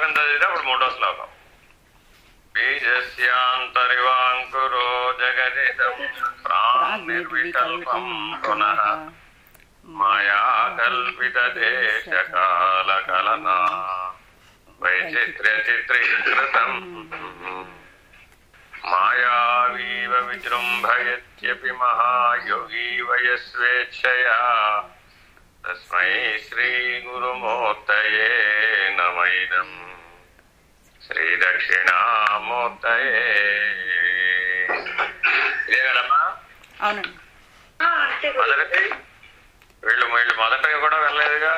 శ్లోకం చదివితే అప్పుడు మూడో శ్లోకం బీజస్యాంతరివాంకురో జగదిదం ప్రాణిర్వికల్పం పునః మాయా కల్పిత దేశ కాల కలనా వైచిత్ర్య చిత్రీకృతం మాయావీవ విజృంభయత్యపి మహాయోగీ వయస్వేచ్ఛయా తస్మై శ్రీ గురుమూర్తయే నమైదం శ్రీ దక్షిణామూర్తయే ఇదే కదమ్మా అవునండి ఆ, అంతే గురువు మొదటిది వీళ్ళు వీళ్ళు మొదటగా కూడా వెళ్ళలేదుగా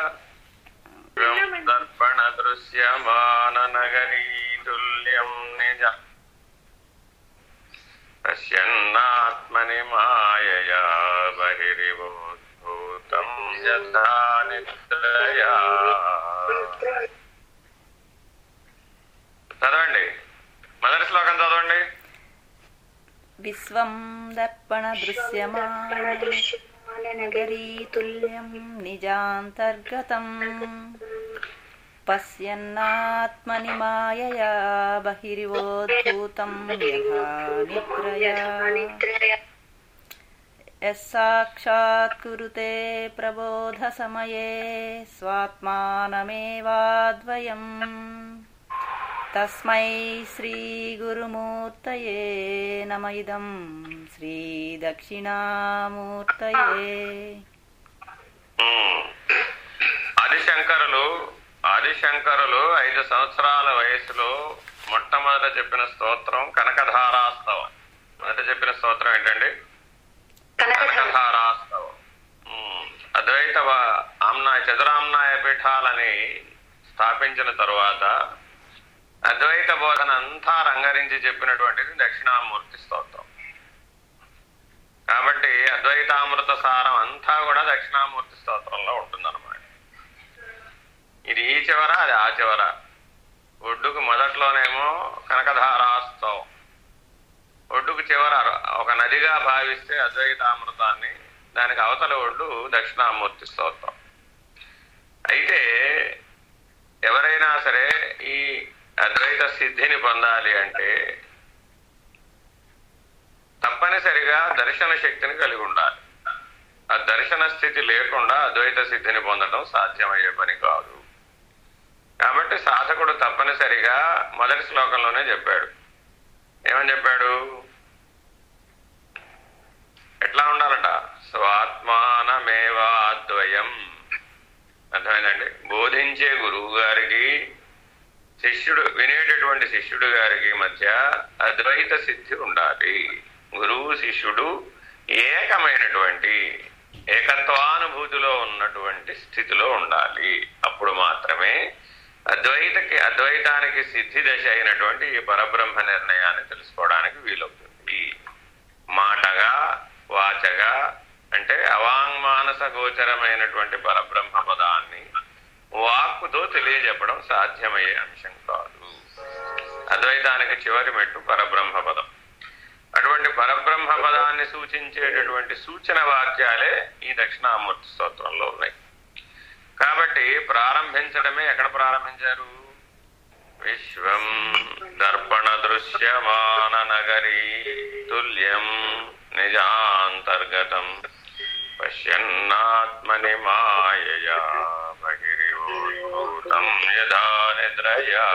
దర్పణ దృశ్యమాన నగరీ తుల్యం నిజ పశ్యన్నాత్మని మాయయా బహిరివోద్భూతం యథా నిద్రయా చదవండి మొదటి శ్లోకం చదవండి విశ్వం దర్పణ దృశ్యమానగరీ తుల్యం నిజాంతర్గతం పశ్యన్నాత్మని మాయయా బహిరివోద్భూతం యథా నిద్రయా యస్సాక్షాత్కురుతే ప్రబోధసమయే స్వాత్మానమేవాద్వయం తస్మై శ్రీగురుమూర్తయే నమ ఇదం శ్రీదక్షిణామూర్తయే ఉమ్. ఆదిశంకరులు ఆదిశంకరులు ఐదు సంవత్సరాల వయసులో మొట్టమొదట చెప్పిన స్తోత్రం కనకధారాస్తవం మొదట చెప్పిన స్తోత్రం ఏంటండి కనకధార కనకధారాస్తవం ఉమ్. అద్వైత వ- ఆమ్నాయ చతురామ్నాయ పీఠాలని స్థాపించిన తరువాత అద్వైత బోధన అంతా రంగరించి చెప్పినటువంటిది దక్షిణామూర్తి స్తోత్రం కాబట్టి అద్వైతామృత సారం అంతా కూడా దక్షిణామూర్తి స్తోత్రంలో ఉంటుందన్నమాట ఇది ఈ చివర అది ఆ చివర ఒడ్డుకు మొదట్లోనేమో కనకధారాస్తవం ఒడ్డుకు చివర ఒక నదిగా భావిస్తే అద్వైతామృతాన్ని దానికి అవతల ఒడ్డు దక్షిణామూర్తి స్తోత్రం అయితే ఎవరైనా సరే ఈ అద్వైత సిద్ధిని పొందాలి అంటే తప్పనిసరిగా దర్శన శక్తిని కలిగి ఉండాలి ఆ దర్శన స్థితి లేకుండా అద్వైత సిద్ధిని పొందడం సాధ్యమయ్యే పని కాదు కాబట్టి సాధకుడు తప్పనిసరిగా మొదటి శ్లోకంలోనే చెప్పాడు ఏమని చెప్పాడు ఎట్లా ఉండాలట స్వాత్మానమేవాద్వయం అర్థమైందండి బోధించే గురువు గారికి శిష్యుడు వినేటటువంటి శిష్యుడు గారికి మధ్య అద్వైత సిద్ధి ఉండాలి గురువు శిష్యుడు ఏకమైనటువంటి ఏకత్వానుభూతిలో ఉన్నటువంటి స్థితిలో ఉండాలి అప్పుడు మాత్రమే అద్వైతకి అద్వైతానికి సిద్ధి దశ అయినటువంటి ఈ పరబ్రహ్మ నిర్ణయాన్ని తెలుసుకోవడానికి వీలవుతుంది మాటగా వాచగా అంటే అవాంగ్మానస గోచరమైనటువంటి పరబ్రహ్మ పదాన్ని వాక్కుతో తెలియజెప్పడం సాధ్యమయ్యే అంశం కాదు అద్వైతానికి చివరి మెట్టు పరబ్రహ్మ పదం అటువంటి పరబ్రహ్మ పదాన్ని సూచించేటటువంటి సూచన వాక్యాలే ఈ దక్షిణామూర్తి స్తోత్రంలో ఉన్నాయి కాబట్టి ప్రారంభించడమే ఎక్కడ ప్రారంభించారు విశ్వం దర్పణ దృశ్యమాన నగరీ తుల్యం నిజాంతర్గతం పశ్యన్నాత్మని మాయయా బహిరివోద్భూతం యథా నిద్రయా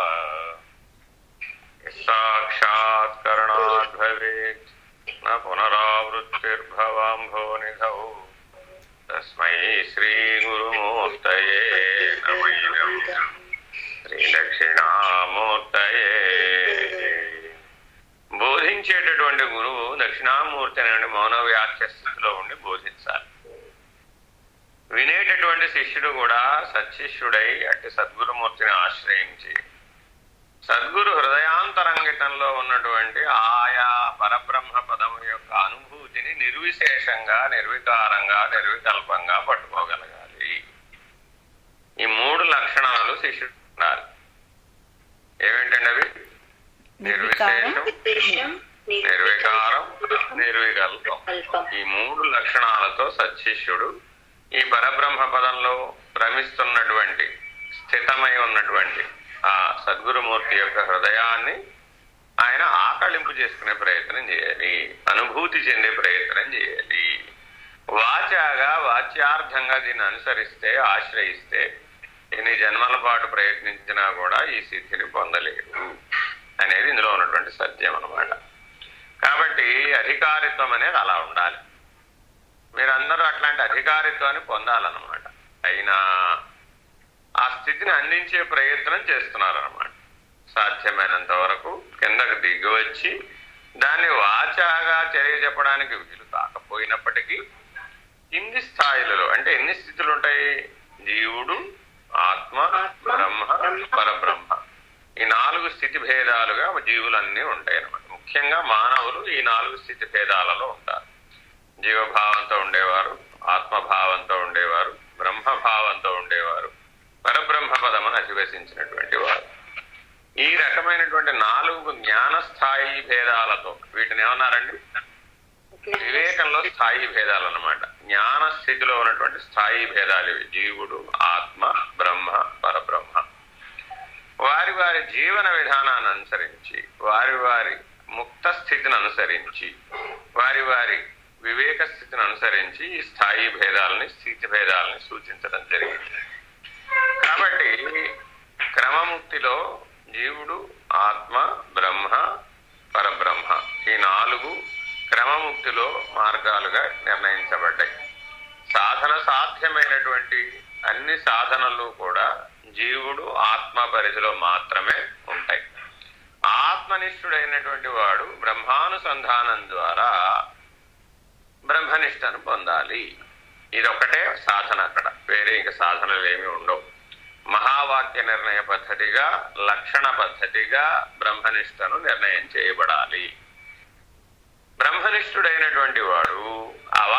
సాక్షాత్కరణాద్ భవేత్ న పునరావృత్తిర్భవాంభో నిధౌ తస్మై శ్రీ గురుమూర్తయే నమైనం శ్రీ దక్షిణామూర్తయే బోధించేటటువంటి గురువు దక్షిణామూర్తి అనే మౌన వ్యాఖ్య స్థితిలో ఉండి బోధించాలి వినేటటువంటి శిష్యుడు కూడా సత్శిష్యుడై అట్టి సద్గురుమూర్తిని ఆశ్రయించి సద్గురు హృదయాంతరంగితంలో ఉన్నటువంటి ఆయా పరబ్రహ్మ పదము యొక్క అనుభూతిని నిర్విశేషంగా నిర్వికారంగా నిర్వికల్పంగా పట్టుకోగలగాలి ఈ మూడు లక్షణాలు శిష్యుడు ఉండాలి ఏమేంటండి అవి నిర్వికారం నిర్విశేషం నిర్వికారం నిర్వికల్పం కల్పం ఈ మూడు లక్షణాలతో సత్శిష్యుడు ఈ పరబ్రహ్మ పదంలో భ్రమిస్తున్నటువంటి స్థితమై ఉన్నటువంటి ఆ సద్గురుమూర్తి యొక్క హృదయాన్ని ఆయన ఆకళింపు చేసుకునే ప్రయత్నం చేయాలి అనుభూతి చెందే ప్రయత్నం చేయాలి వాచాగా వాచ్యార్థంగా దీన్ని అనుసరిస్తే ఆశ్రయిస్తే ఎన్ని జన్మల పాటు ప్రయత్నించినా కూడా ఈ సిద్ధిని పొందలేరు అనేది ఇందులో ఉన్నటువంటి సత్యం అన్నమాట కాబట్టి అధికారిత్వం అనేది అలా ఉండాలి మీరందరూ అట్లాంటి అధికారిత్వాన్ని పొందాలన్నమాట అయినా ఆ స్థితిని అందించే ప్రయత్నం చేస్తున్నారన్నమాట సాధ్యమైనంత వరకు కిందకు దిగి వచ్చి దాన్ని వాచాగా తెలియజెప్పడానికి వీలు కాకపోయినప్పటికీ కింది స్థాయిలలో అంటే ఎన్ని స్థితులు ఉంటాయి జీవుడు ఆత్మ బ్రహ్మ పరబ్రహ్మ ఈ నాలుగు స్థితి భేదాలుగా జీవులన్నీ ఉంటాయి అన్నమాట ముఖ్యంగా మానవులు ఈ నాలుగు స్థితి భేదాలలో ఉంటారు జీవభావంతో ఉండేవారు ఆత్మభావంతో ఉండేవారు బ్రహ్మభావంతో ఉండేవారు పరబ్రహ్మ పదమును అధివసించినటువంటి వారు ఈ రకమైనటువంటి నాలుగు జ్ఞాన స్థాయి భేదాలతో వీటిని ఏమన్నారండి వివేకంలో స్థాయి భేదాలు అన్నమాట జ్ఞాన స్థితిలో ఉన్నటువంటి స్థాయి భేదాలు ఇవి జీవుడు ఆత్మ బ్రహ్మ పరబ్రహ్మ వారి వారి జీవన విధానాన్ని అనుసరించి వారి వారి ముక్త స్థితిని అనుసరించి వారి వారి వివేక స్థితిని అనుసరించి ఈ స్థాయి భేదాలని స్థితి భేదాలని సూచించడం జరిగింది కాబట్టి క్రమముక్తిలో జీవుడు ఆత్మ బ్రహ్మ పరబ్రహ్మ ఈ నాలుగు క్రమముక్తిలో మార్గాలుగా నిర్ణయించబడ్డాయి సాధన సాధ్యమైనటువంటి అన్ని సాధనలు కూడా జీవుడు ఆత్మ పరిధిలో మాత్రమే ఉంటాయి ఆత్మనిష్ఠుడైనటువంటి వాడు బ్రహ్మానుసంధానం ద్వారా బ్రహ్మనిష్టను పొందాలి ఇదొక్కటే సాధన అక్కడ వేరే ఇంక సాధనలు ఏమి ఉండవు మహావాక్య నిర్ణయ పద్ధతిగా లక్షణ పద్ధతిగా బ్రహ్మనిష్టను నిర్ణయం చేయబడాలి బ్రహ్మనిష్ఠుడైనటువంటి వాడు అవా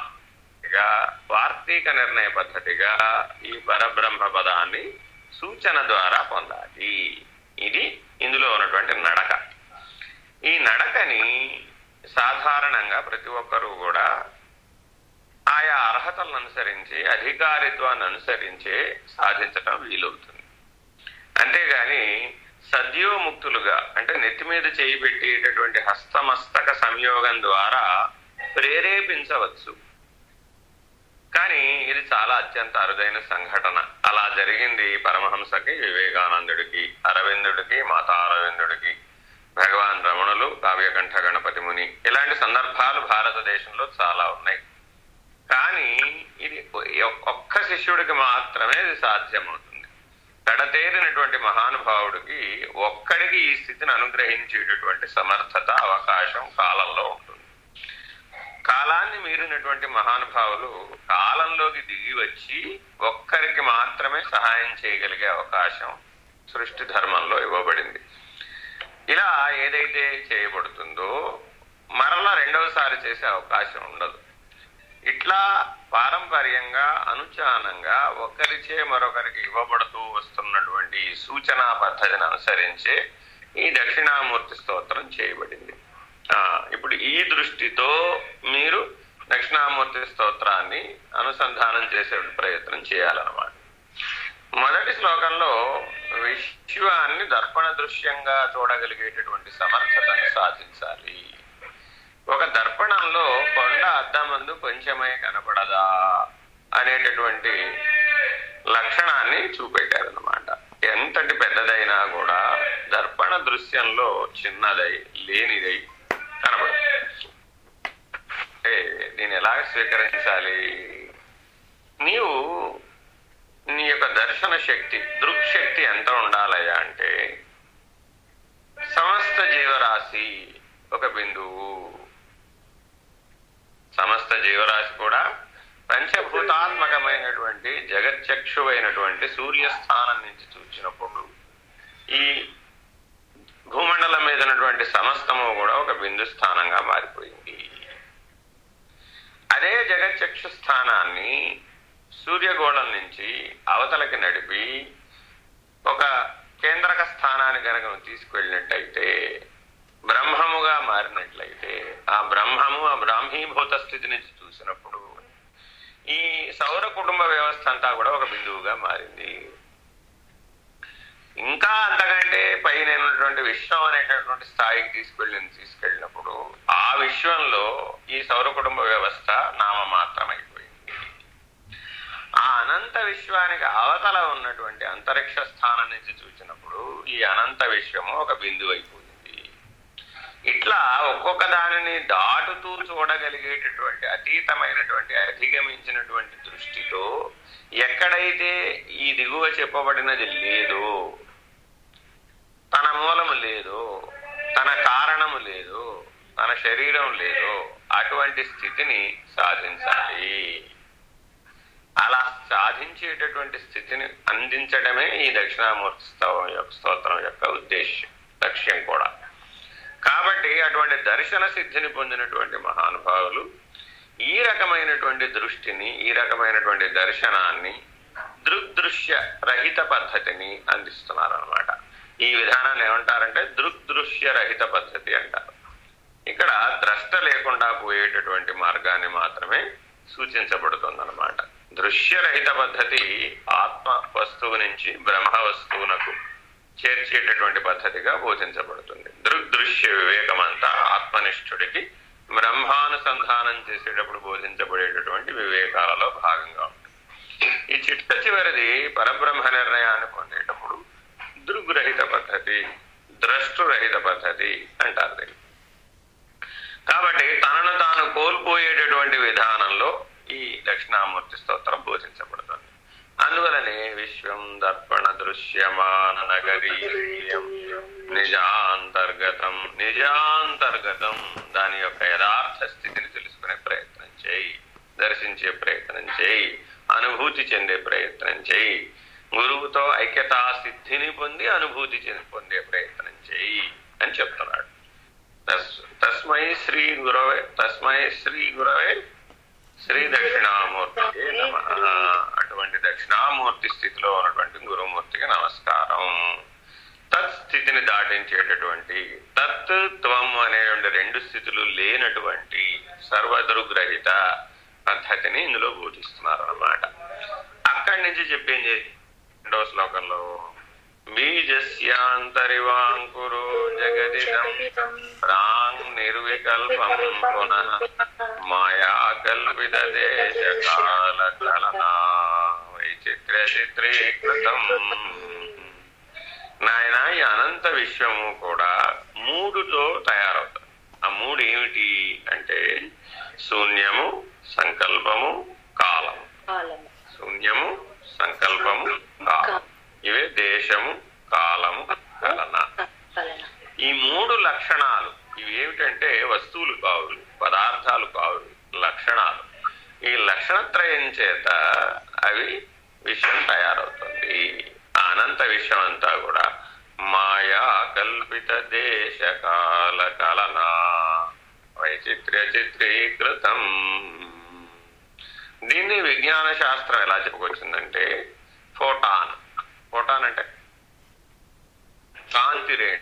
వార్తీక నిర్ణయ పద్ధతిగా ఈ పరబ్రహ్మ పదాన్ని సూచన ద్వారా పొందాలి ఇది ఇందులో ఉన్నటువంటి నడక ఈ నడకని సాధారణంగా ప్రతి ఒక్కరూ కూడా ఆయా అర్హతలను అనుసరించి అధికారిత్వాన్ని అనుసరించే సాధించటం వీలవుతుంది అంతేగాని సద్యోముక్తులుగా అంటే నెత్తి మీద చేయి పెట్టేటటువంటి హస్తమస్తక సంయోగం ద్వారా ప్రేరేపించవచ్చు కానీ ఇది చాలా అత్యంత అరుదైన సంఘటన అలా జరిగింది పరమహంసకి వివేకానందుడికి అరవిందుడికి మాతా అరవిందుడికి భగవాన్ రమణులు కావ్యకంఠ గణపతి ముని ఇలాంటి సందర్భాలు భారతదేశంలో చాలా ఉన్నాయి కానీ ఇది ఒక్క శిష్యుడికి మాత్రమే ఇది సాధ్యమవుతుంది కడతేరినటువంటి మహానుభావుడికి ఒక్కడికి ఈ స్థితిని అనుగ్రహించేటటువంటి సమర్థత అవకాశం కాలంలో ఉంటుంది కాలాన్ని మీరినటువంటి మహానుభావులు కాలంలోకి దిగి వచ్చి ఒక్కరికి మాత్రమే సహాయం చేయగలిగే అవకాశం సృష్టి ధర్మంలో ఇవ్వబడింది ఇలా ఏదైతే చేయబడుతుందో మరలా రెండవసారి చేసే అవకాశం ఉండదు ఇట్లా పారంపర్యంగా అనుచానంగా ఒకరిచే మరొకరికి ఇవ్వబడుతూ వస్తున్నటువంటి ఈ సూచనా పద్ధతిని అనుసరించే ఈ దక్షిణామూర్తి స్తోత్రం చేయబడింది ఆ ఇప్పుడు ఈ దృష్టితో మీరు దక్షిణామూర్తి స్తోత్రాన్ని అనుసంధానం చేసే ప్రయత్నం చేయాలన్నమాట మొదటి శ్లోకంలో విశ్వాన్ని దర్పణ దృశ్యంగా చూడగలిగేటటువంటి సమర్థతను సాధించాలి ఒక దర్పణంలో కొండ అద్దమందు కొంచెమై కనపడదా అనేటటువంటి లక్షణాన్ని చూపెట్టారనమాట ఎంతటి పెద్దదైనా కూడా దర్పణ దృశ్యంలో చిన్నదై లేనిదై కనపడదు అంటే దీన్ని ఎలా స్వీకరించాలి నీవు నీ యొక్క దర్శన శక్తి దృక్శక్తి ఎంత ఉండాలయ్యా అంటే సమస్త జీవరాశి ఒక బిందువు సమస్త జీవరాశి కూడా పంచభూతాత్మకమైనటువంటి జగచ్చక్షువైనటువంటి సూర్యస్థానం నుంచి చూసినప్పుడు ఈ భూమండలం మీద ఉన్నటువంటి సమస్తము కూడా ఒక బిందు స్థానంగా మారిపోయింది అదే జగచ్చక్షు స్థానాన్ని సూర్యగోళం నుంచి అవతలకి నడిపి ఒక కేంద్రక స్థానాన్ని కనుక నువ్వు తీసుకువెళ్ళినట్టయితే బ్రహ్మముగా మారినట్లయితే ఆ బ్రహ్మము ఆ బ్రాహ్మీభూత స్థితి నుంచి చూసినప్పుడు ఈ సౌర కుటుంబ వ్యవస్థ అంతా కూడా ఒక బిందువుగా మారింది ఇంకా అంతకంటే పైన ఉన్నటువంటి విశ్వం అనేటటువంటి స్థాయికి తీసుకెళ్ళి తీసుకెళ్ళినప్పుడు ఆ విశ్వంలో ఈ సౌర కుటుంబ వ్యవస్థ నామమాత్రమైపోయింది ఆ అనంత విశ్వానికి అవతల ఉన్నటువంటి అంతరిక్ష స్థానం నుంచి చూసినప్పుడు ఈ అనంత విశ్వము ఒక బిందువు అయిపోయింది ఇట్లా ఒక్కొక్క దానిని దాటుతూ చూడగలిగేటటువంటి అతీతమైనటువంటి అధిగమించినటువంటి దృష్టితో ఎక్కడైతే ఈ దిగువ చెప్పబడినది లేదో తన మూలము లేదు తన కారణము లేదు తన శరీరం లేదు అటువంటి స్థితిని సాధించాలి అలా సాధించేటటువంటి స్థితిని అందించడమే ఈ దక్షిణామూర్తి స్తవం యొక్క స్తోత్రం యొక్క ఉద్దేశ్యం లక్ష్యం కూడా కాబట్టి అటువంటి దర్శన సిద్ధిని పొందినటువంటి మహానుభావులు ఈ రకమైనటువంటి దృష్టిని ఈ రకమైనటువంటి దర్శనాన్ని దృగ్దృశ్య రహిత పద్ధతిని అందిస్తున్నారనమాట ఈ విధానాన్ని ఏమంటారంటే దృగ్దృశ్య రహిత పద్ధతి అంటారు ఇక్కడ ద్రష్ట లేకుండా పోయేటటువంటి మార్గాన్ని మాత్రమే సూచించబడుతుందన్నమాట దృశ్యరహిత పద్ధతి ఆత్మ వస్తువు నుంచి బ్రహ్మ వస్తువునకు చేర్చేటటువంటి పద్ధతిగా బోధించబడుతుంది దృగ్దృశ్య వివేకం అంతా ఆత్మనిష్ఠుడికి బ్రహ్మానుసంధానం చేసేటప్పుడు బోధించబడేటటువంటి వివేకాలలో భాగంగా ఉంటుంది ఈ చిట్ట చివరిది పరబ్రహ్మ నిర్ణయాన్ని పొందేటప్పుడు దృగ్రహిత పద్ధతి ద్రష్టురహిత పద్ధతి అంటారు దీన్ని కాబట్టి తనను తాను కోల్పోయేటటువంటి విధానంలో ఈ దక్షిణామూర్తి స్తోత్రం బోధించబడుతుంది అందువలనే విశ్వం దర్పణ దృశ్యమాన నగరీయం నిజాంతర్గతం నిజాంతర్గతం దాని యొక్క యథార్థ స్థితిని తెలుసుకునే ప్రయత్నం చేయి దర్శించే ప్రయత్నం చేయి అనుభూతి చెందే ప్రయత్నం చేయి గురువుతో ఐక్యతా సిద్ధిని పొంది అనుభూతి చెంది పొందే ప్రయత్నం చేయి అని చెప్తున్నాడు తస్- తస్మై శ్రీ గురవే తస్మై శ్రీ గురవే శ్రీ దక్షిణామూర్తికి నమ అటువంటి దక్షిణామూర్తి స్థితిలో ఉన్నటువంటి గురుమూర్తికి నమస్కారం తత్ స్థితిని దాటించేటటువంటి తత్ త్వం అనేటువంటి రెండు స్థితులు లేనటువంటి సర్వదృగ్రహిత పద్ధతిని ఇందులో బోధిస్తున్నారు అన్నమాట అక్కడి నుంచి చెప్పింది రెండవ శ్లోకంలో బీజస్యాంతరివాంకురో జగదిదం ప్రాంగ్ నిర్వికల్పం పునః మాయా కల్పిత దేశ కాల కలనా వైచిత్ర్య చిత్రీకృతం నాయన ఈ అనంత విశ్వము కూడా మూడుతో తయారవుతుంది ఆ మూడు ఏమిటి అంటే శూన్యము సంకల్పము కాలము కాలము శూన్యము సంకల్పము కాలం ఇవే దేశము కాలము కలన కలన ఈ మూడు లక్షణాలు ఇవి ఏమిటంటే వస్తువులు కావు పదార్థాలు కావు లక్షణాలు ఈ లక్షణత్రయం చేత అవి విషయం తయారవుతుంది ఆ అనంత విషయం అంతా కూడా మాయా కల్పిత దేశ కాల కలనా వైచిత్ర్య చిత్రీకృతం దీన్ని విజ్ఞాన శాస్త్రం ఎలా చెప్పుకొచ్చిందంటే ఫోటాన్ ఫోటాన్ అంటే కాంతి రేణు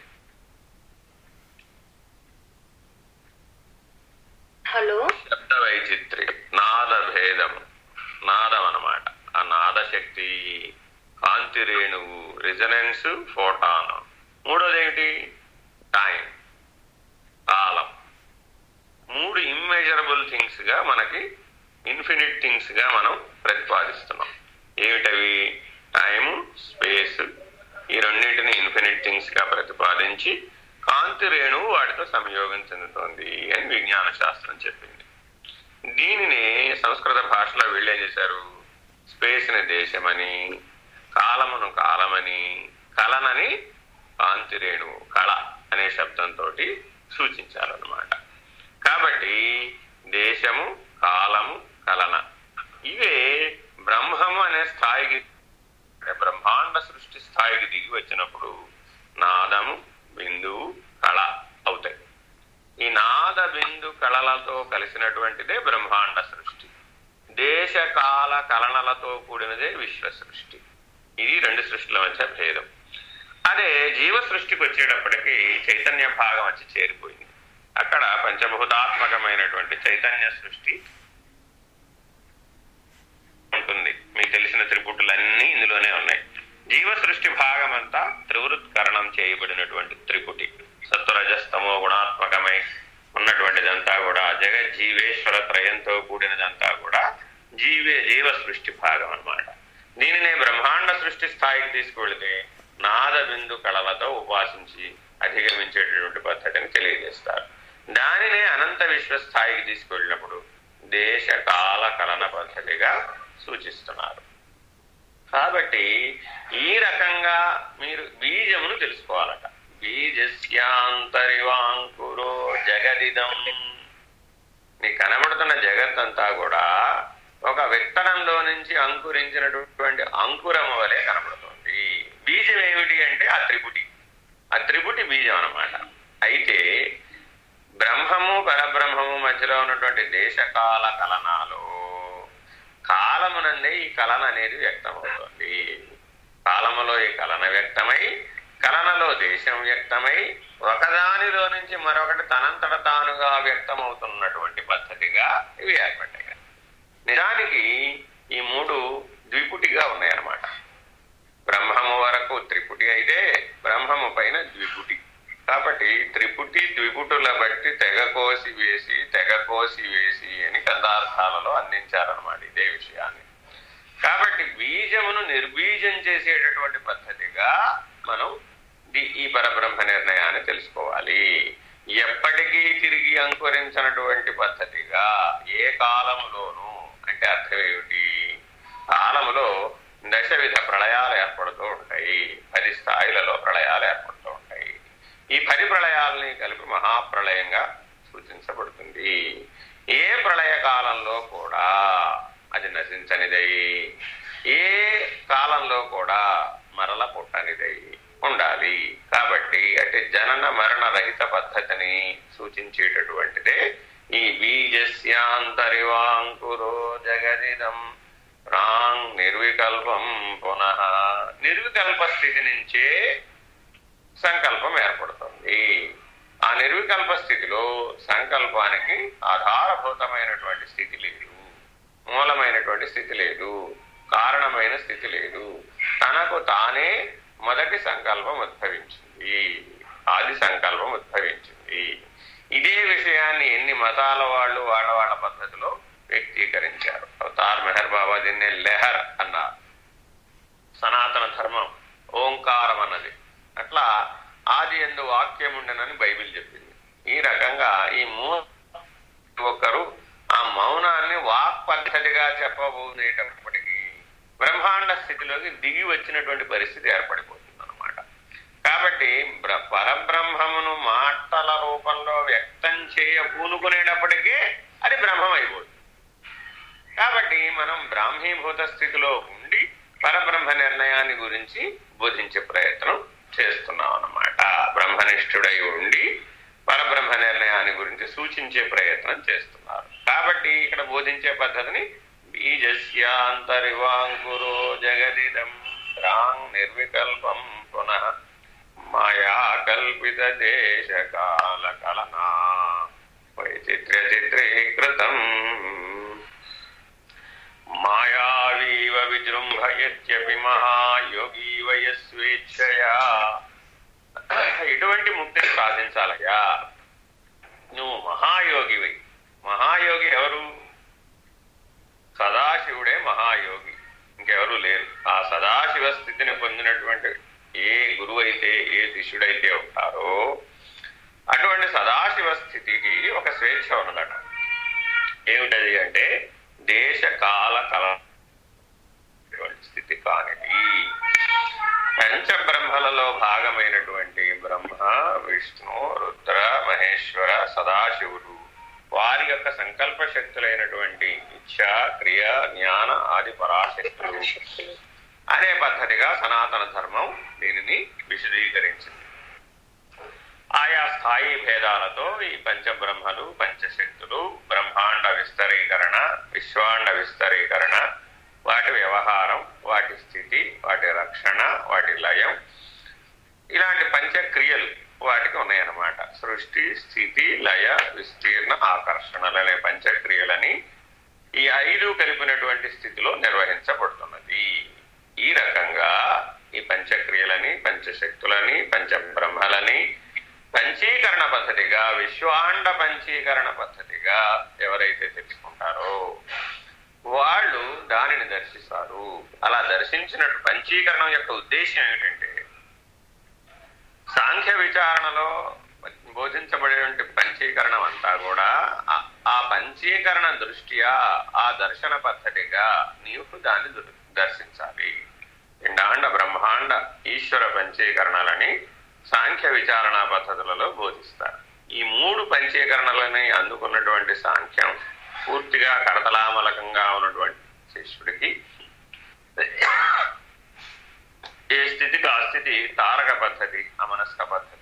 హలో శబ్ద వైచిత్రి నాద భేదం నాదం అన్నమాట ఆ నాద శక్తి కాంతి రేణువు రిజనెన్స్ ఫోటాన్ మూడోది ఏమిటి టైం కాలం మూడు ఇమ్మెజరబుల్ థింగ్స్ గా మనకి ఇన్ఫినిట్ థింగ్స్ గా మనం ప్రతిపాదిస్తున్నాం ఏమిటవి టైము స్పేస్ ఈ రెండింటిని ఇన్ఫినిట్ థింగ్స్ గా ప్రతిపాదించి కాంతి రేణువు వాటితో సంయోగం చెందుతోంది అని విజ్ఞాన శాస్త్రం చెప్పింది దీనిని సంస్కృత భాషలో వీళ్ళు ఏం చేశారు స్పేస్ ని దేశమని కాలమును కాలమని కలనని కాంతి రేణువు కళ అనే శబ్దంతో సూచించారనమాట కాబట్టి దేశము కాలము కలన ఇవే బ్రహ్మము అనే స్థాయికి అంటే బ్రహ్మాండ సృష్టి స్థాయికి దిగి వచ్చినప్పుడు నాదము బిందువు కళ అవుతాయి ఈ నాద బిందు కళలతో కలిసినటువంటిదే బ్రహ్మాండ సృష్టి దేశకాల కలనలతో కూడినదే విశ్వ సృష్టి ఇది రెండు సృష్టిల మధ్య భేదం అదే జీవ సృష్టికి వచ్చేటప్పటికి చైతన్య భాగం వచ్చి చేరిపోయింది అక్కడ పంచభూతాత్మకమైనటువంటి చైతన్య సృష్టి ఉంటుంది మీకు తెలిసిన త్రిపుటులన్నీ ఇందులోనే ఉన్నాయి జీవ సృష్టి భాగమంతా త్రివృత్కరణం చేయబడినటువంటి త్రిపుటి సత్వరజస్తమో గుణాత్మకమై ఉన్నటువంటిదంతా కూడా జగజ్జీవేశ్వర త్రయంతో కూడినదంతా కూడా జీవే జీవ సృష్టి భాగం అన్నమాట దీనినే బ్రహ్మాండ సృష్టి స్థాయికి తీసుకువెళితే నాద బిందు కళలతో ఉపాసించి అధిగమించేటటువంటి పద్ధతిని తెలియజేస్తారు దానినే అనంత విశ్వ స్థాయికి తీసుకువెళ్ళినప్పుడు దేశ కాల కలన పద్ధతిగా సూచిస్తున్నారు కాబట్టి ఈ రకంగా మీరు బీజమును తెలుసుకోవాలట బీజస్యాంతరివాంకురో జగదిదం నీకు కనబడుతున్న జగత్తంతా కూడా ఒక విత్తనంలో నుంచి అంకురించినటువంటి అంకురం వలె కనబడుతుంది బీజం ఏమిటి అంటే ఆ త్రిపుటి ఆ త్రిపుటి బీజం అన్నమాట అయితే బ్రహ్మము పరబ్రహ్మము మధ్యలో ఉన్నటువంటి దేశకాల కలనాలు కాలమునందే ఈ కలన అనేది వ్యక్తమవుతుంది కాలములో ఈ కలన వ్యక్తమై కలనలో దేశం వ్యక్తమై ఒకదానిలో నుంచి మరొకటి తనంతట తానుగా వ్యక్తమవుతున్నటువంటి పద్ధతిగా ఇవి ఏర్పడ్డాయి నిజానికి ఈ మూడు ద్విపుటిగా ఉన్నాయన్నమాట బ్రహ్మము వరకు త్రిపుటి అయితే బ్రహ్మము పైన ద్విపుటి కాబట్టి త్రిపుటి ద్విపుటుల బట్టి తెగ కోసి వేసి తెగ కోసి వేసి అని కందార్థాలలో అందించారనమాట ఇదే విషయాన్ని కాబట్టి బీజమును నిర్బీజం చేసేటటువంటి పద్ధతిగా మనం ది- ఈ పరబ్రహ్మ నిర్ణయాన్ని తెలుసుకోవాలి ఎప్పటికీ తిరిగి అంకురించినటువంటి పద్ధతిగా ఏ కాలములోనూ అంటే అర్థం ఏమిటి కాలములో దశవిధ ప్రళయాలు ఏర్పడుతూ ఉంటాయి పది స్థాయిలలో ప్రళయాలు ఏర్పడుతూ ఉంటాయి ఈ పది ప్రళయాలని కలిపి మహాప్రళయంగా సూచించబడుతుంది ఏ ప్రళయ కాలంలో కూడా అది నశించనిదై ఏ కాలంలో కూడా మరల పుట్టనిదై ఉండాలి కాబట్టి అంటే జనన మరణ రహిత పద్ధతిని సూచించేటటువంటిదే ఈ బీజస్యాంతరివాంకురో జగదిదం రాంగ్ నిర్వికల్పం పునః నిర్వికల్ప స్థితి నుంచే సంకల్పం ఏర్పడుతుంది ఆ నిర్వికల్ప స్థితిలో సంకల్పానికి ఆధారభూతమైనటువంటి స్థితి లేదు మూలమైనటువంటి స్థితి లేదు కారణమైన స్థితి లేదు తనకు తానే మొదటి సంకల్పం ఉద్భవించింది ఆది సంకల్పం ఉద్భవించింది ఇదే విషయాన్ని ఎన్ని మతాల వాళ్ళు వాళ్ళ వాళ్ళ పద్ధతిలో వ్యక్తీకరించారు అవతార్ మెహర్ బాబా దీన్నే లెహర్ అన్నారు సనాతన ధర్మం ఓంకారం అన్నది అట్లా ఆది ఎందు వాక్యం ఉండనని బైబిల్ చెప్పింది ఈ రకంగా ఈ మూ ఒకరు ఆ మౌనాన్ని వాక్ పద్ధతిగా చెప్పబోనేటప్పటికీ బ్రహ్మాండ స్థితిలోకి దిగి వచ్చినటువంటి పరిస్థితి ఏర్పడిపోతుంది అనమాట కాబట్టి బ్ర- పరబ్రహ్మమును మాటల రూపంలో వ్యక్తం చేయ పూనుకునేటప్పటికీ అది బ్రహ్మం అయిపోతుంది కాబట్టి మనం బ్రాహ్మీభూత స్థితిలో ఉండి పరబ్రహ్మ నిర్ణయాన్ని గురించి బోధించే ప్రయత్నం చేస్తున్నాం అన్నమాట బ్రహ్మనిష్ఠుడై ఉండి పరబ్రహ్మ నిర్ణయాన్ని గురించి సూచించే ప్రయత్నం చేస్తున్నారు కాబట్టి ఇక్కడ బోధించే పద్ధతిని బీజస్యాంతరివాంకురో జగదిదం రాంగ్ నిర్వికల్పం పునః మాయా కల్పిత దేశ కాల కలనా వైచిత్ర్య చిత్రీకృతం మాయావీవ విజృంభయత్యపి మహాయోగీ వయస్వేచ్ఛయా ఇటువంటి ముక్తిని సాధించాలయ్యా నువ్వు మహాయోగివి మహాయోగి ఎవరు సదాశివుడే మహాయోగి ఇంకెవరు లేరు ఆ సదాశివ స్థితిని పొందినటువంటి ఏ గురువు అయితే ఏ శిష్యుడైతే ఉంటారో అటువంటి సదాశివ స్థితికి ఒక స్వేచ్ఛ ఉన్నదట ఏమిటది అంటే దేశ కాల కల ఇటువంటి స్థితి కానిది పంచబ్రహ్మలలో భాగమైనటువంటి బ్రహ్మ విష్ణు రుద్ర మహేశ్వర సదాశివుడు వారి యొక్క సంకల్ప శక్తులైనటువంటి ఇచ్ఛ క్రియ జ్ఞాన ఆది పరాశక్తులు అనే పద్ధతిగా సనాతన ధర్మం దీనిని విశదీకరించింది ఆయా స్థాయి భేదాలతో ఈ పంచబ్రహ్మలు పంచశక్తులు బ్రహ్మాండ విస్తరీకరణ విశ్వాండ విస్తరీకరణ వాటి వ్యవహారం వాటి స్థితి వాటి రక్షణ వాటి లయం ఇలాంటి పంచక్రియలు వాటికి ఉన్నాయన్నమాట సృష్టి స్థితి లయ విస్తీర్ణ ఆకర్షణలు అనే పంచక్రియలని ఈ ఐదు కలిపినటువంటి స్థితిలో నిర్వహించబడుతున్నది ఈ రకంగా ఈ పంచశక్తులని పంచబ్రహ్మలని పంచీకరణ పద్ధతిగా విశ్వాండ పంచీకరణ పద్ధతిగా ఎవరైతే తెలుసుకుంటారో వాళ్ళు దానిని దర్శిస్తారు అలా దర్శించినట్టు పంచీకరణం యొక్క ఉద్దేశం ఏమిటంటే సాంఖ్య విచారణలో బోధించబడేటువంటి పంచీకరణం అంతా కూడా ఆ- ఆ పంచీకరణ దృష్ట్యా ఆ దర్శన పద్ధతిగా నీవు దాన్ని దు- దర్శించాలి పిండాండ బ్రహ్మాండ ఈశ్వర పంచీకరణలని సాంఖ్య విచారణ పద్ధతులలో బోధిస్తారు ఈ మూడు పంచీకరణలని అందుకున్నటువంటి సాంఖ్యం పూర్తిగా కడతలామలకంగా ఉన్నటువంటి శిష్యుడికి ఏ స్థితికి ఆ స్థితి తారక పద్ధతి అమనస్క పద్ధతి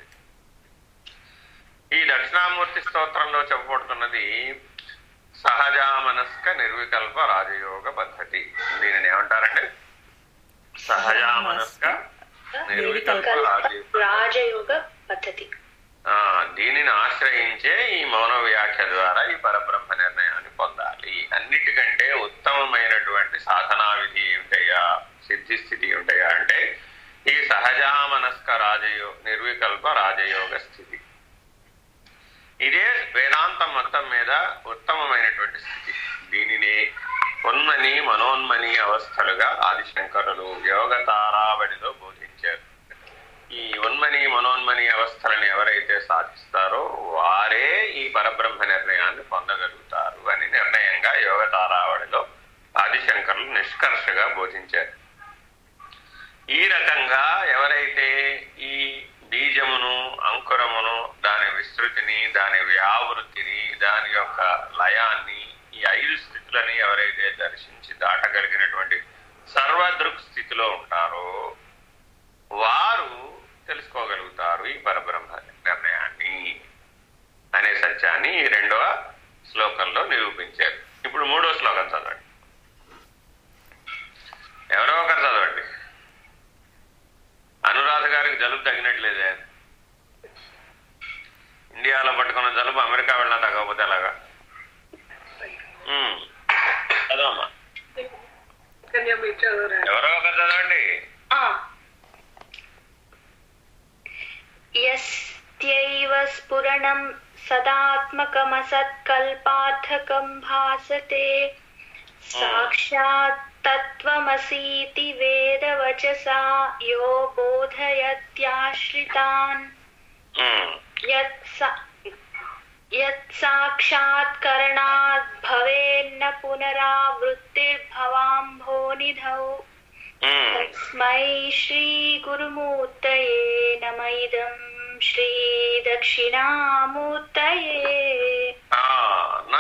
ఈ దక్షిణామూర్తి స్తోత్రంలో చెప్పబడుతున్నది సహజామనస్క నిర్వికల్ప రాజయోగ పద్ధతి దీనిని ఏమంటారండి సహజామనస్క నిర్వికల్ప రాజయోగ రాజయోగ పద్ధతి ఆ, దీనిని ఆశ్రయించే ఈ మౌన వ్యాఖ్య ద్వారా ఈ పరబ్రహ్మ నిర్ణయాన్ని పొందాలి అన్నిటికంటే ఉత్తమమైనటువంటి సాధనా విధి ఏమిటయ్యా సిద్ధి స్థితి ఏమిటయ్యా అంటే ఈ సహజామనస్క రాజయో నిర్వికల్ప రాజయోగ స్థితి ఇదే వేదాంతం మొత్తం మీద ఉత్తమమైనటువంటి స్థితి దీనిని ఉన్మని మనోన్మని అవస్థలుగా ఆదిశంకరులు యోగ తారావళిలో బోధించారు ఈ ఉన్మని మనోన్మని అవస్థలను ఎవరైతే సాధిస్తారో వారే ఈ పరబ్రహ్మ నిర్ణయాన్ని పొందగలుగుతారు అని నిర్ణయంగా యోగ తారావళిలో ఆదిశంకరులు నిష్కర్షగా బోధించారు ఈ రకంగా ఎవరైతే ఈ బీజమును అంకురమును దాని విస్తృతిని దాని వ్యావృత్తిని దాని యొక్క లయాన్ని ఈ ఐదు స్థితులని ఎవరైతే దర్శించి దాటగలిగినటువంటి సర్వదృక్ స్థితిలో ఉంటారో వారు తెలుసుకోగలుగుతారు ఈ పరబ్రహ్మ నిర్ణయాన్ని అనే సత్యాన్ని ఈ రెండవ శ్లోకంలో నిరూపించారు ఇప్పుడు మూడో శ్లోకం చదవండి ఎవరో ఒకరు చదవండి అనురాధ గారికి జలుబు తగినట్లేదే ఇండియాలో పట్టుకున్న జలుబు అమెరికా వెళ్ళినా తగ్గకపోతే అలాగా ఉమ్, చదవమ్మా ఎవరో ఒకరు చదవండి ఆ. यस्त्यैव स्फुरणं सदात्मकमसत्कल्पार्थकं भासते साक्षात् तत्त्वमसीति वेदवचसा यो बोधयत्याश्रितान् ఉమ్, यत् सा- यत् साक्षात्करणात् भवेन्न पुनरावृत्तिर्भवाम्भोनिधौ ఉమ్. तस्मै श्रीगुरुमूर्तये नम इदं श्रीदक्षिणामूर्तये ఆ, నా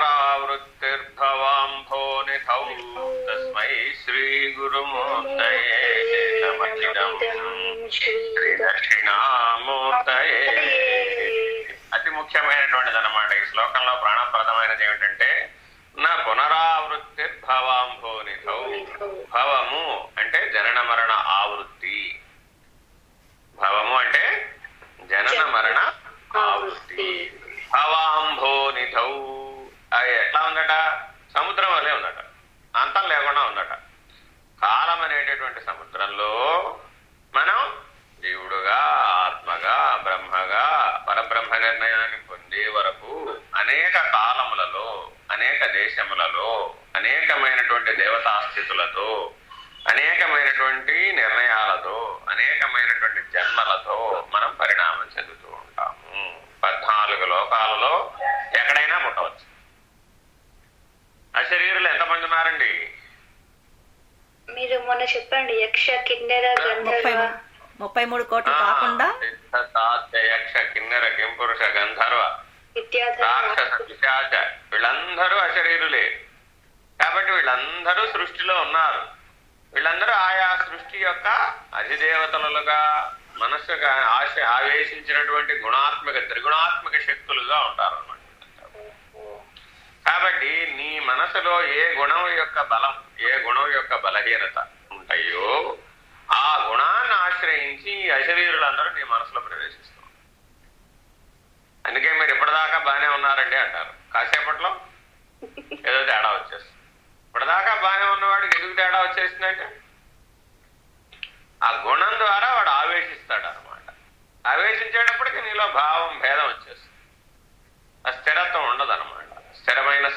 పునరావృత్తిర్భవాంభోనిధౌ తస్మై శ్రీ గురుమూర్తయే నమః శ్రీ దక్షిణామూర్తయే అతి ముఖ్యమైనటువంటిది అనమాట ఈ శ్లోకంలో ప్రాణప్రదమైనది ఏమిటంటే నా పునరావృత్తిర్భవాంభోనిధౌ భవము అంటే జనన మరణ ఆవృత్తి భవము అంటే జనన మరణ ఆవృత్తి భవాంభోనిధౌ అది ఎట్లా ఉందట సముద్రం వల్లే ఉందట అంతం లేకుండా ఉందట కాలం అనేటటువంటి సముద్రంలో మనం జీవుడుగా ఆత్మగా బ్రహ్మగా పరబ్రహ్మ నిర్ణయాన్ని పొందే వరకు అనేక కాలములలో అనేక దేశములలో అనేకమైనటువంటి దేవతా స్థితులతో అనేకమైనటువంటి నిర్ణయాలతో అనేకమైనటువంటి జన్మలతో మనం పరిణామం చెందుతూ ఉంటాము పద్నాలుగు లోకాలలో ఎక్కడైనా పుట్టవచ్చు అశరీరులు ఎంతమంది ఉన్నారండి మీరు మొన్న చెప్పండి యక్ష కిన్నెర ముప్పై గంధర్వ ముప్పై మూడు కోట్లు కాకుండా సిద్ధ, సాధ్య, యక్ష కిన్నెర కింపురుష గంధర్వ విద్యాధర రాక్షస పిశాచ వీళ్ళందరూ అశరీరులే కాబట్టి వీళ్ళందరూ సృష్టిలో ఉన్నారు వీళ్ళందరూ ఆయా సృష్టి యొక్క అధిదేవతలుగా మనస్సుగా ఆశ ఆవేశించినటువంటి గుణాత్మక త్రిగుణాత్మక శక్తులుగా ఉంటారు అన్నమాట కాబట్టి నీ మనసులో ఏ గుణం యొక్క బలం ఏ గుణం యొక్క బలహీనత ఉంటాయో ఆ గుణాన్ని ఆశ్రయించి ఈ అశరీరులందరూ నీ మనసులో ప్రవేశిస్తారు అందుకే మీరు ఇప్పటిదాకా బాగానే ఉన్నారండి అంటారు కాసేపట్లో ఏదో తేడా వచ్చేస్తుంది ఇప్పటిదాకా బాగానే ఉన్నవాడికి ఎందుకు తేడా వచ్చేసిందంటే ఆ గుణం ద్వారా వాడు ఆవేశిస్తాడు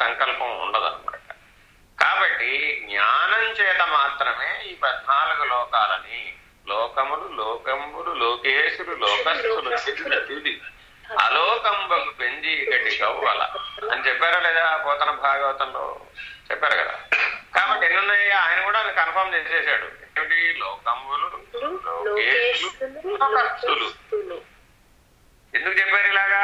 సంకల్పం ఉండదన్నమాట కాబట్టి జ్ఞానం చేత మాత్రమే ఈ పద్నాలుగు లోకాలని లోకములు లోకములు లోకేశులు లోకస్థులు తుది తుది అలోకంబకు పెంచి ఇకటి కవ్వల అని చెప్పారా లేదా పోతన భాగవతంలో చెప్పారు కదా కాబట్టి ఎన్ని ఉన్నాయి ఆయన కూడా కన్ఫర్మ్ చేసేసాడు ఏమిటి లోకములు లోకేశులు లోకేశులు లోకస్థులు లోకస్తులు. ఎందుకు చెప్పారు ఇలాగా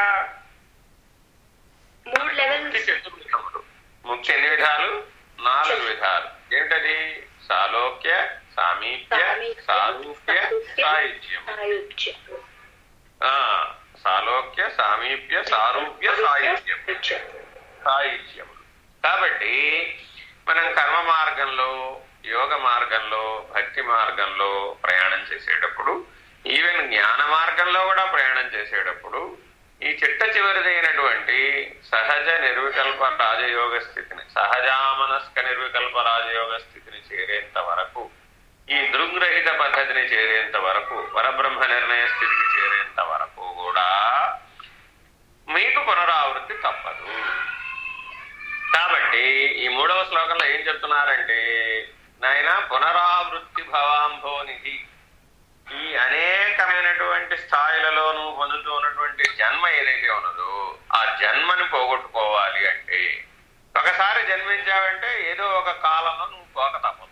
మూడు ముక్తి లెవెల్స్ చెప్తున్నాడు ముక్తి ఎన్ని విధాలు నాలుగు విధాలు ఏమిటది సాలోక్య సామీప్య సారూప్య సాయుధ్యం సాయుధ్యం ఆ, సాలోక్య సామీప్య సారూప్య సాయుధ్యం సాయుధ్యములు కాబట్టి మనం కర్మ మార్గంలో యోగ మార్గంలో భక్తి మార్గంలో ప్రయాణం చేసేటప్పుడు ఈవెన్ జ్ఞాన మార్గంలో కూడా ప్రయాణం చేసేటప్పుడు ఈ చిట్ట చివరిదైనటువంటి సహజ నిర్వికల్ప రాజయోగ స్థితిని సహజామనస్క నిర్వికల్ప రాజయోగ స్థితిని చేరేంత వరకు ఈ దృగ్రహిత పద్ధతిని చేరేంత వరకు పరబ్రహ్మ నిర్ణయ స్థితికి చేరేంత వరకు కూడా మీకు పునరావృత్తి తప్పదు కాబట్టి ఈ మూడవ శ్లోకంలో ఏం చెప్తున్నారంటే నాయన పునరావృత్తి భవాంభోనిధి ఈ అనేకమైనటువంటి స్థాయిలలో నువ్వు పొందుతూ ఉన్నటువంటి జన్మ ఏదైతే ఉన్నదో ఆ జన్మని పోగొట్టుకోవాలి అంటే ఒకసారి జన్మించావంటే ఏదో ఒక కాలంలో నువ్వు పోక తప్పదు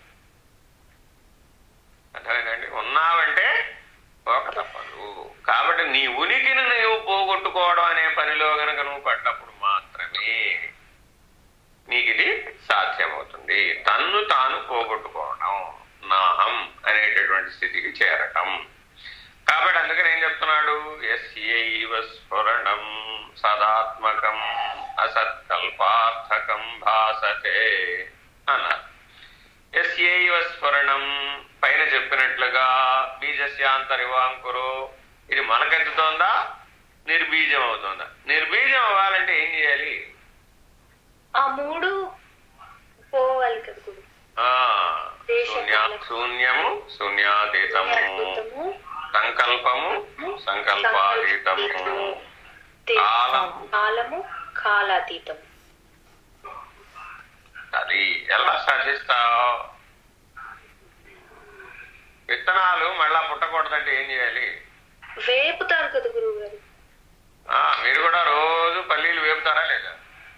అర్థమైందండి ఉన్నావంటే పోక తప్పదు కాబట్టి నీ ఉనికిని నువ్వు పోగొట్టుకోవడం అనే పనిలో గనక నువ్వు పడ్డప్పుడు మాత్రమే నీకు ఇది సాధ్యమవుతుంది తన్ను తాను పోగొట్టుకోవడం నాహం అనేటటువంటి స్థితికి చేరటం కాబట్టి అందుకని ఏం చెప్తున్నాడు ఎస్యైవ స్ఫురణం సదాత్మకం అసత్కల్పార్థకం భాసతే అన్నారు ఎస్యైవ స్ఫురణం పైన చెప్పినట్లుగా బీజస్యాంతరివాంకురు ఇది మనకెత్తుతోందా నిర్బీజం అవుతుందా నిర్బీజం అవ్వాలంటే ఏం చేయాలి ఆ మూడు పోవాలి కదా గురు ఆ శూన్యా శూన్యము శూన్యాతీతము అద్భుతము సంకల్పము సంకల్పాతీతము కాలము కాలము కాలాతీతము అది ఎలా సాధిస్తావు విత్తనాలు మళ్ళా పుట్టకూడదంటే ఏం చేయాలి వేపుతారు కదా గురువు గారు ఆ మీరు కూడా రోజు పల్లీలు వేపుతారా లేదా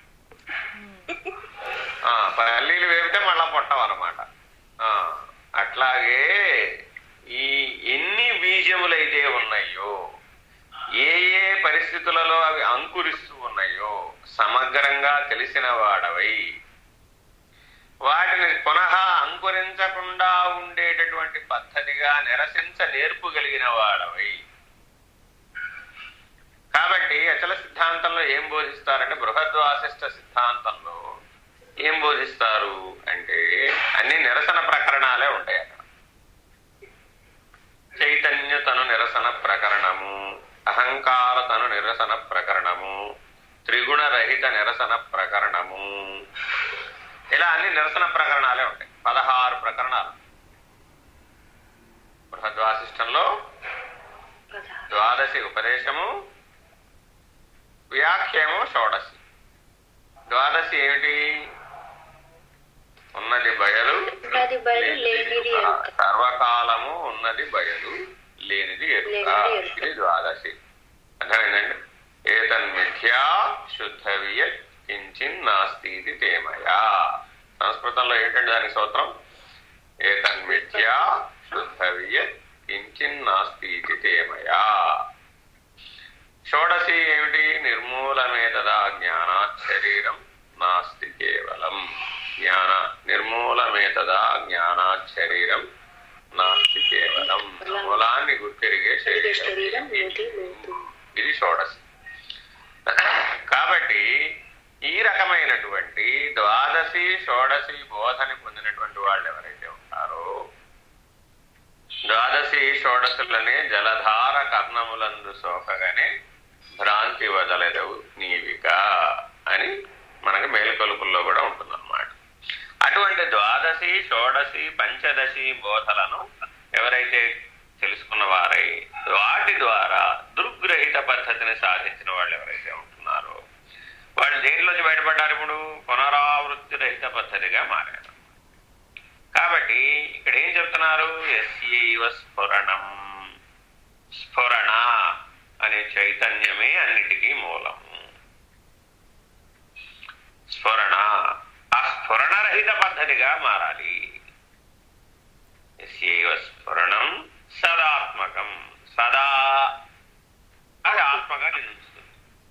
ఆ పల్లీలు వేపితే మళ్ళా పుట్టవన్నమాట ఆ అట్లాగే ఈ ఎన్ని బీజములైతే ఉన్నాయో ఏ ఏ పరిస్థితులలో అవి అంకురిస్తూ ఉన్నాయో సమగ్రంగా తెలిసిన వాడవై వాటిని పునః అంకురించకుండా ఉండేటటువంటి పద్ధతిగా నిరసించ నేర్పుగలిగిన వాడవై కాబట్టి అచల సిద్ధాంతంలో ఏం బోధిస్తారంటే బృహద్వాసిష్ట సిద్ధాంతంలో ఏం బోధిస్తారు అంటే అన్ని నిరసన ప్రకరణాలే ఉంటాయి అక్కడ చైతన్య తను నిరసన ప్రకరణము అహంకార తను నిరసన ప్రకరణము త్రిగుణ రహిత నిరసన ప్రకరణము ఇలా అన్ని నిరసన ప్రకరణాలే ఉంటాయి పదహారు ప్రకరణాలు బృహద్వాసిష్టంలో ద్వాదశి ఉపదేశము వ్యాఖ్యము షోడశి ద్వాదశి ఏమిటి ఉన్నది బయలు ఉన్నది బయలు లేనిది ఎరుక సర్వకాలము ఉన్నది బయలు లేనిది ఎరుక లేనిది ఎరుక. ఇది ద్వాదశి అర్థమైందండి ఏతన్మిథ్యా శుద్ధ వియత్ కించిన్ నాస్తి ఇది తేమయా సంస్కృతంలో ఏంటంటే దానికి సూత్రం ఏతన్మిథ్యా శుద్ధ వియత్ కించిన్ నాస్తి ఇది తేమయా షోడశి ఏమిటి నిర్మూలమే తదా జ్ఞానాత్ శరీరం నాస్తి కేవలం జ్ఞాన నిర్మూలమే తదా జ్ఞానాత్ శరీరం నాస్తి కేవలం మూలాన్ని గుర్తిరిగే శరీరం శరీరం ఏది లేదు ఇది షోడశి కాబట్టి ఈ రకమైనటువంటి ద్వాదశి షోడశి బోధని పొందినటువంటి వాళ్ళు ఎవరైతే ఉంటారో ద్వాదశి షోడశులనే జలధార కర్ణములందు సోకగానే భ్రాంతి వదలెదవు నీవిక అని మనకి మేలుకొలుపుల్లో కూడా ఉంటుందన్నమాట అటువంటి ద్వాదశి షోడశి పంచదశి బోధలను ఎవరైతే తెలుసుకున్న వారై వాటి ద్వారా దుర్గ్రహిత పద్ధతిని సాధించిన వాళ్ళు ఎవరైతే ఉంటున్నారో వాళ్ళు దేంట్లోంచి బయటపడ్డారు ఇప్పుడు పునరావృత్తి రహిత పద్ధతిగా మారారు కాబట్టి ఇక్కడ ఏం చెప్తున్నారు ఎస్యవ స్ఫురణం స్ఫురణ అనే చైతన్యమే అన్నిటికీ మూలము స్ఫురణ ఆ స్ఫురణ రహిత పద్ధతిగా మారాలి ఎస్యవ స్ఫురణం సదాత్మకం సదా అది ఆత్మగా నిలుస్తుంది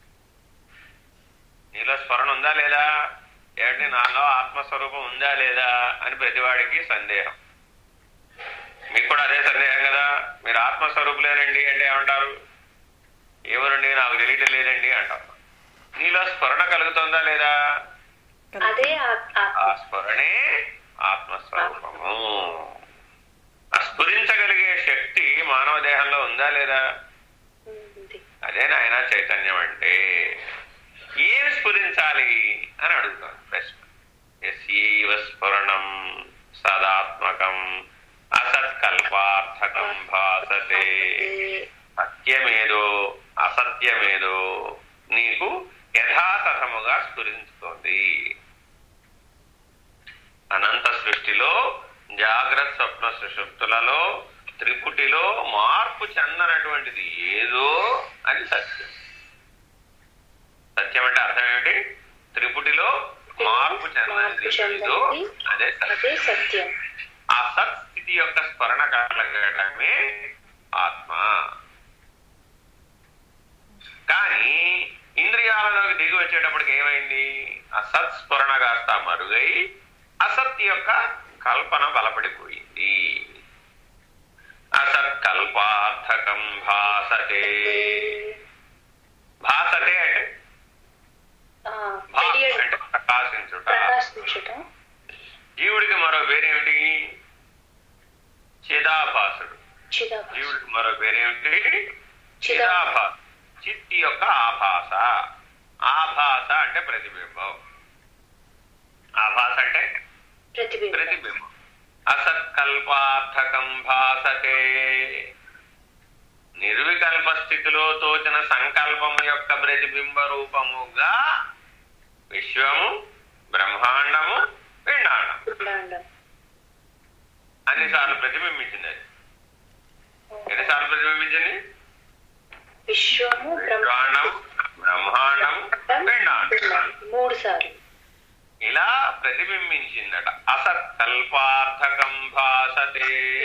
నీలో స్మరణ ఉందా లేదా ఏమిటి నాలో ఆత్మస్వరూపం ఉందా లేదా అని ప్రతివాడికి సందేహం మీకు కూడా అదే సందేహం కదా మీరు ఆత్మస్వరూపులేనండి అంటే ఏమంటారు ఏమోనండి నాకు తెలియటం లేదండి అంటారు నీలో స్మరణ కలుగుతుందా లేదా అదే ఆ- ఆ ఆత్మ స్మరణే ఆత్మస్వరూపము ఆ స్ఫురించగలిగే శక్తి మానవ దేహంలో ఉందా లేదా ఉంది అదే నాయన చైతన్యం అంటే ఏం స్ఫురించాలి అని అడుగుతాను ప్రశ్న ఎస్యవ స్ఫురణం సదాత్మకం అసత్కల్పార్థకం భాసతే సత్యమేదో అసత్యమేదో నీకు యథాతథముగా స్ఫురించుతోంది అనంత సృష్టిలో జాగ్రత్త స్వప్న సుషుప్తులలో త్రిపుటిలో మార్పు చెందనటువంటిది ఏదో అది సత్యం సత్యం అంటే అర్థం ఏమిటి త్రిపుటిలో మార్పు చెందనిది ఏదో అదే సత్యం అదే సత్యం ఆ సత్స్థితి యొక్క స్మరణ కలగడమే ఆత్మ కానీ ఇంద్రియాలలోకి దిగి వచ్చేటప్పటికి ఏమైంది ఆ సత్స్ఫురణ కాస్త మరుగై అసత్ యొక్క కల్పన బలపడిపోయింది అసత్కల్పార్థకం భాసతే భాసతే అంటే ఆ, భాస తెలియడం అంటే ప్రకాశించుట ప్రకాశించటం జీవుడికి మరో పేరేమిటి చిదాభాసుడు చిదాభాస జీవుడికి మరో పేరేమిటి చిదా చిదాభాస చిత్తి యొక్క ఆభాస ఆభాస అంటే ప్రతిబింబం ఆభాస అంటే ప్రతిబింబం ప్రతిబింబం అసత్కల్పార్థకం భాసతే నిర్వికల్ప స్థితిలో తోచిన సంకల్పము యొక్క ప్రతిబింబ రూపముగా విశ్వము బ్రహ్మాండము పిండాండం ఉండాండం అన్నిసార్లు ప్రతిబింబించింది అది ఎన్నిసార్లు ప్రతిబింబించింది విశ్వము బ్రహ్మాండం బ్రహ్మాండం పిండాండం మూడు సార్లు ఇలా ప్రతిబింబించిందట అసత్కల్పార్థకం భాసతే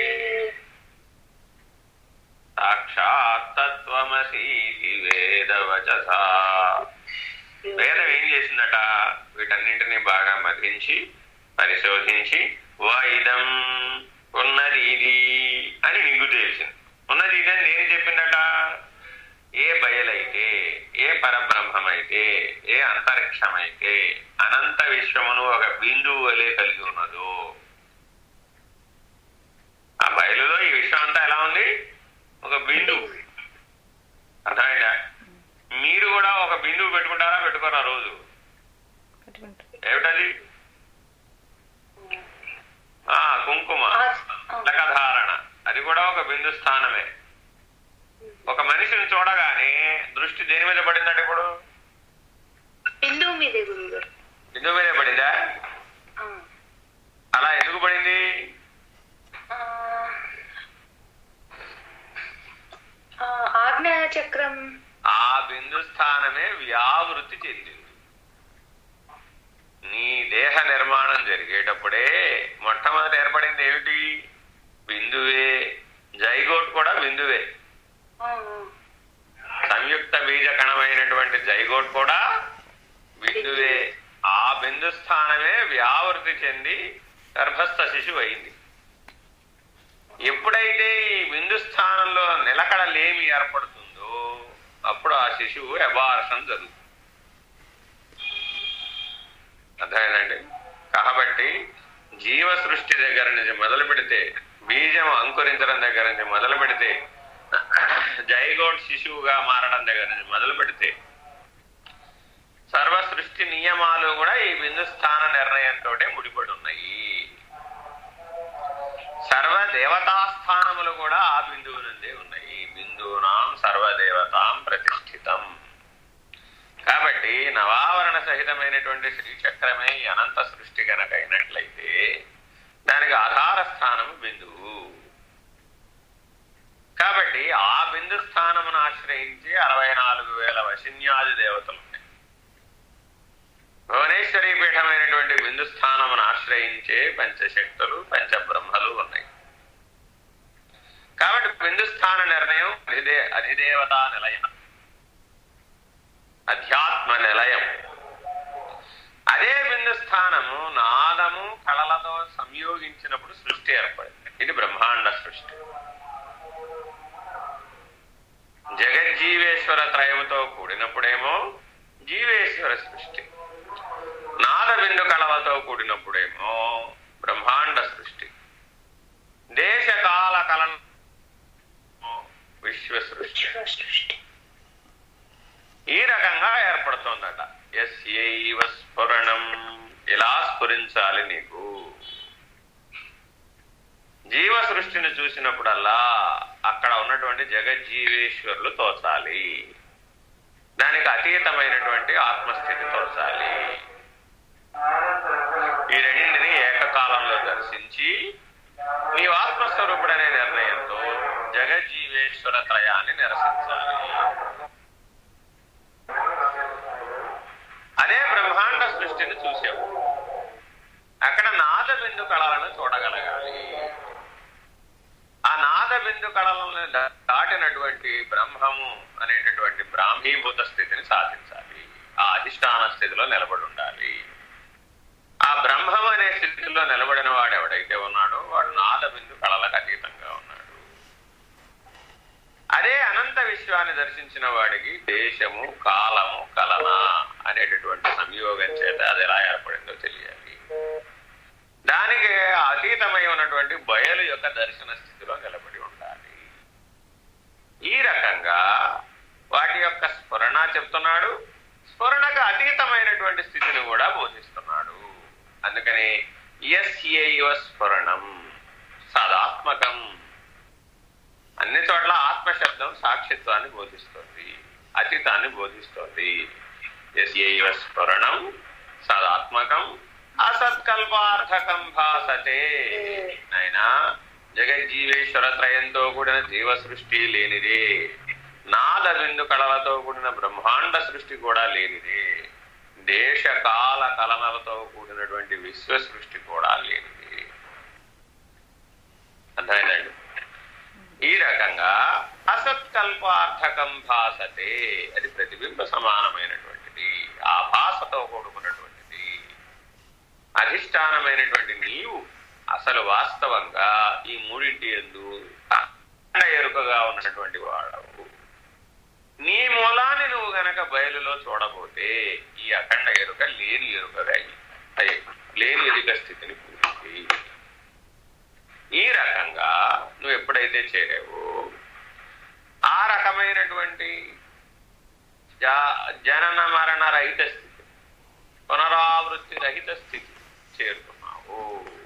సాక్షాత్తత్వమసీతి వేదవచస వేదం ఏం చేసిందట వీటన్నింటినీ బాగా మధించి పరిశోధించి వాయిదం ఉన్నది ఇది అని నిగ్గు తేల్చింది ఉన్నది ఇది అని నేను చెప్పిందట ఏ బయలైతే ఏ పరబ్రహ్మమైతే ఏ అంతరిక్షమైతే అనంత విశ్వమును ఒక బిందువు వలె కలిగి ఉన్నదో ఆ బయలులో ఈ విశ్వం అంతా ఎలా ఉంది ఒక బిందువు అర్థమైందా మీరు కూడా ఒక బిందువు పెట్టుకుంటారా పెట్టుకోరా రోజు పెట్టుకుంటాం. ఏమిటది ఆ కుంకుమ ఆ- ఆ, తిలకధారణ అది కూడా ఒక బిందు స్థానమే ఒక మనిషిని చూడగానే దృష్టి దేని మీద పడిందంటే ఇప్పుడు బిందువు మీదే గురువు గారు బిందువు మీద పడిందా ఆ, అలా ఎందుకు పడింది ఆ, ఆ, ఆజ్ఞా చక్రం ఆ బిందు స్థానమే వ్యావృతి చెందింది నీ దేహ నిర్మాణం జరిగేటప్పుడే మొట్టమొదట ఏర్పడింది ఏమిటి బిందువే జైగోట్ కూడా బిందువే ఆ, సంయుక్త బీజ కణమైనటువంటి జైగోట్ కూడా బిందువే ఆ బిందు స్థానమే వ్యావృతి చెంది గర్భస్థ శిశువు అయింది ఎప్పుడైతే ఈ బిందు స్థానంలో నిలకడ లేమి ఏర్పడుతుందో అప్పుడు ఆ శిశువు అబార్షన్ జరుగుతుంది అర్థమైందండి కాబట్టి జీవ సృష్టి దగ్గర నుంచి మొదలు పెడితే బీజం అంకురించడం దగ్గర నుంచి మొదలు పెడితే జైగోట్ శిశువుగా మారడం దగ్గర నుంచి మొదలు పెడితే సర్వ సృష్టి నియమాలు కూడా ఈ బిందు స్థాన నిర్ణయంతో ముడిపడి ఉన్నాయి సర్వ దేవతా స్థానములు కూడా ఆ బిందువు నుండే ఉన్నాయి బిందువునాం సర్వదేవతాం ప్రతిష్ఠితం కాబట్టి నవావరణ సహిత అయినటువంటి శ్రీచక్రమే ఈ అనంత సృష్టి గనక అయినట్లయితే దానికి ఆధార స్థానం బిందువు కాబట్టి ఆ బిందు స్థానమును ఆశ్రయించి అరవై నాలుగు వేల వశిన్యాది దేవతలు ఉన్నాయి భువనేశ్వరీ పీఠమైనటువంటి బిందు స్థానమును ఆశ్రయించే పంచశక్తులు పంచబ్రహ్మలు ఉన్నాయి కాబట్టి బిందు స్థాన నిర్ణయం అధిదే అధిదేవతా నిలయం అధ్యాత్మ నిలయం అదే బిందు స్థానము నాదము కళలతో సంయోగించినప్పుడు సృష్టి ఏర్పడింది ఇది బ్రహ్మాండ సృష్టి జగజ్జీవేశ్వర త్రయముతో కూడినప్పుడేమో జీవేశ్వర సృష్టి నాద బిందు కళలతో కూడినప్పుడేమో బ్రహ్మాండ సృష్టి దేశకాల కలన విశ్వ సృష్టి విశ్వ సృష్టి ఈ రకంగా ఏర్పడుతోందట ఎస్ ఏవ స్ఫురణం ఇలా స్ఫురించాలి నీకు జీవ సృష్టిని చూసినప్పుడల్లా అక్కడ ఉన్నటువంటి జగజ్జీవేశ్వరులు తోచాలి దానికి అతీతమైనటువంటి ఆత్మస్థితి తోచాలి ఈ రెండింటిని ఏకకాలంలో దర్శించి నీవు ఆత్మస్వరూపుడనే నిర్ణయంతో జగజ్జీవేశ్వర త్రయాన్ని నిరసించాలి అదే బ్రహ్మాండ సృష్టిని చూసావు అక్కడ నాద బిందు కళలను చూడగలగాలి ఆ నాద బిందు కళలను దా- దాటినటువంటి బ్రహ్మము అనేటటువంటి బ్రాహ్మీభూత స్థితిని సాధించాలి ఆ అధిష్టాన స్థితిలో నిలబడి ఉండాలి ఆ బ్రహ్మం అనే స్థితిలో నిలబడిన వాడు ఎవడైతే ఉన్నాడో వాడు నాద బిందు కళలకు అతీతంగా ఉన్నాడు అదే అనంత విశ్వాన్ని దర్శించిన వాడికి దేశము కాలము కలన అనేటటువంటి సంయోగం చేత అది ఎలా ఏర్పడిందో తెలియాలి దానికి అతీతమై ఉన్నటువంటి బయలు యొక్క దర్శన స్థితిలో నిలబడి ఉండాలి ఈ రకంగా వాటి యొక్క స్ఫురణ చెప్తున్నాడు స్ఫురణకు అతీతమైనటువంటి స్థితిని కూడా బోధిస్తున్నాడు అందుకని ఎస్ ఏవ స్ఫురణం సదాత్మకం అన్ని చోట్ల ఆత్మశబ్దం సాక్షిత్వాన్ని బోధిస్తోంది అతీతాన్ని బోధిస్తోంది ఎస్ ఏవ స్ఫురణం సదాత్మకం అసత్కల్పార్థకం భాసతే నాయనా జగజ్జీవేశ్వర త్రయంతో కూడిన జీవ సృష్టి లేనిదే నాద బిందు కళలతో కూడిన బ్రహ్మాండ సృష్టి కూడా లేనిదే దేశ కాల కలనలతో కూడినటువంటి విశ్వ సృష్టి కూడా లేనిది అర్థమైందండి ఈ రకంగా అసత్కల్పార్థకం భాసతే అది ప్రతిబింబ సమానమైనటువంటిది ఆ భాసతో కూడుకున్నటువంటిది అధిష్టానమైనటువంటి నీవు అసలు వాస్తవంగా ఈ మూడింటి ఎందు అఖండ ఎరుకగా ఉన్నటువంటి వాడవు నీ మూలాన్ని నువ్వు గనక బయలులో చూడబోతే ఈ అఖండ ఎరుక లేని ఎరుకగా అయ్యి లేని ఎరుక స్థితిని పొందింది ఈ రకంగా నువ్వు ఎప్పుడైతే చేరావో ఆ రకమైనటువంటి జా- జనన మరణ రహిత స్థితి పునరావృత్తి రహిత స్థితి చేరుకున్నావు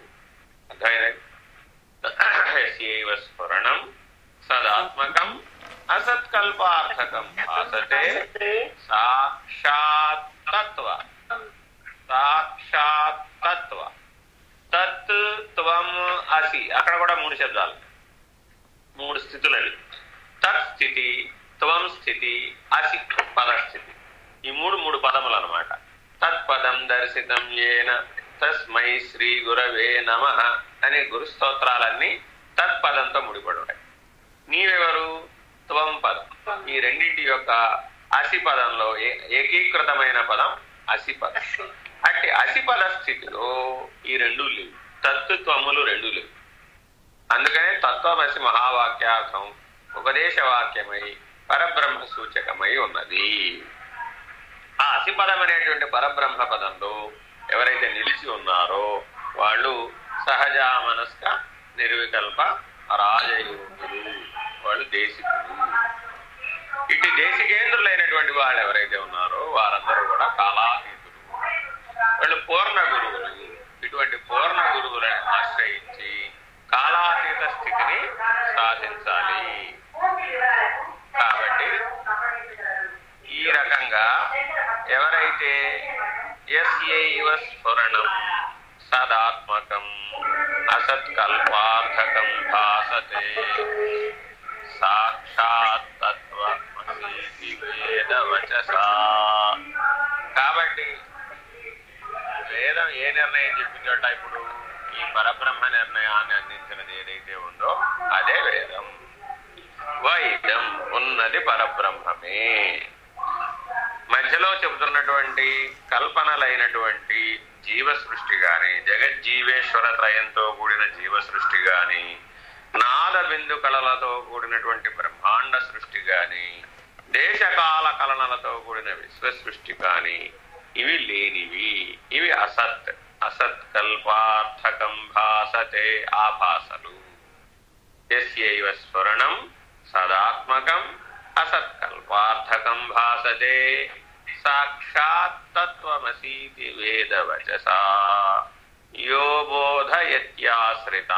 అర్థమైనది స్ఫురణం సదాత్మకం అసత్కల్పార్థకం భాసతే సాక్షాత్ తత్వ సాక్షాత్ తత్వ తత్ త్వం అసి అక్కడ కూడా మూడు శబ్దాలు మూడు స్థితులు అవి తత్ స్థితి త్వం స్థితి అసి పదస్థితి ఈ మూడు మూడు పదములు అనమాట తత్పదం దర్శితం ఏన తస్మై శ్రీ గురవే నమ అనే గురు స్తోత్రాలన్నీ తత్పదంతో ముడిపడి ఉంటాయి నీవెవరు త్వం పదం ఈ రెండింటి యొక్క అసి పదంలో ఏ- ఏకీకృతమైన పదం అసి పదం అట్టి అసిపద స్థితిలో ఈ రెండు లేవు తత్వములు రెండు లేవు అందుకనే తత్వమసి మహావాక్యార్థం ఉపదేశ వాక్యమై పరబ్రహ్మ సూచకమై ఉన్నది ఆ అసిపదం అనేటువంటి పరబ్రహ్మ పదంలో ఎవరైతే నిలిచి ఉన్నారో వాళ్ళు సహజ మనస్క నిర్వికల్ప రాజయోగులు వాళ్ళు దేశికులు ఇటు దేశికేంద్రులైనటువంటి వాళ్ళు ఎవరైతే ఉన్నారో వారందరూ కూడా కాలాతీతులు వాళ్ళు పూర్ణ గురువులు ఇటువంటి పూర్ణ గురువులను ఆశ్రయించి కాలాతీత స్థితిని సాధించాలి కాబట్టి ఈ రకంగా ఎవరైతే యస్యైవ స్ఫురణం సదాత్మకం అసత్కల్పార్థకం భాసతే సాక్షాత్ తత్వమసీతి వేదవచసా కాబట్టి వేదం ఏ నిర్ణయం చెప్పిందట ఇప్పుడు ఈ పరబ్రహ్మ నిర్ణయాన్ని అందించినది ఏదైతే ఉందో అదే వేదం వైద్యం ఉన్నది పరబ్రహ్మమే మధ్యలో చెబుతున్నటువంటి కల్పనలైనటువంటి జీవ సృష్టి గాని జగజ్జీవేశ్వర త్రయంతో కూడిన జీవ సృష్టి గాని నాద బిందు కళలతో కూడినటువంటి బ్రహ్మాండ సృష్టి గాని దేశకాల కలనలతో కూడిన విశ్వ సృష్టి కాని ఇవి లేనివి ఇవి అసత్ అసత్ కల్పార్థకం భాసతే ఆభాసలు యస్యైవ స్ఫురణం సదాత్మకం అసత్కల్పార్థకం భాసతే సాక్షాత్ తత్వమసీతి వేదవచసా యో బోధయత్యాశ్రిత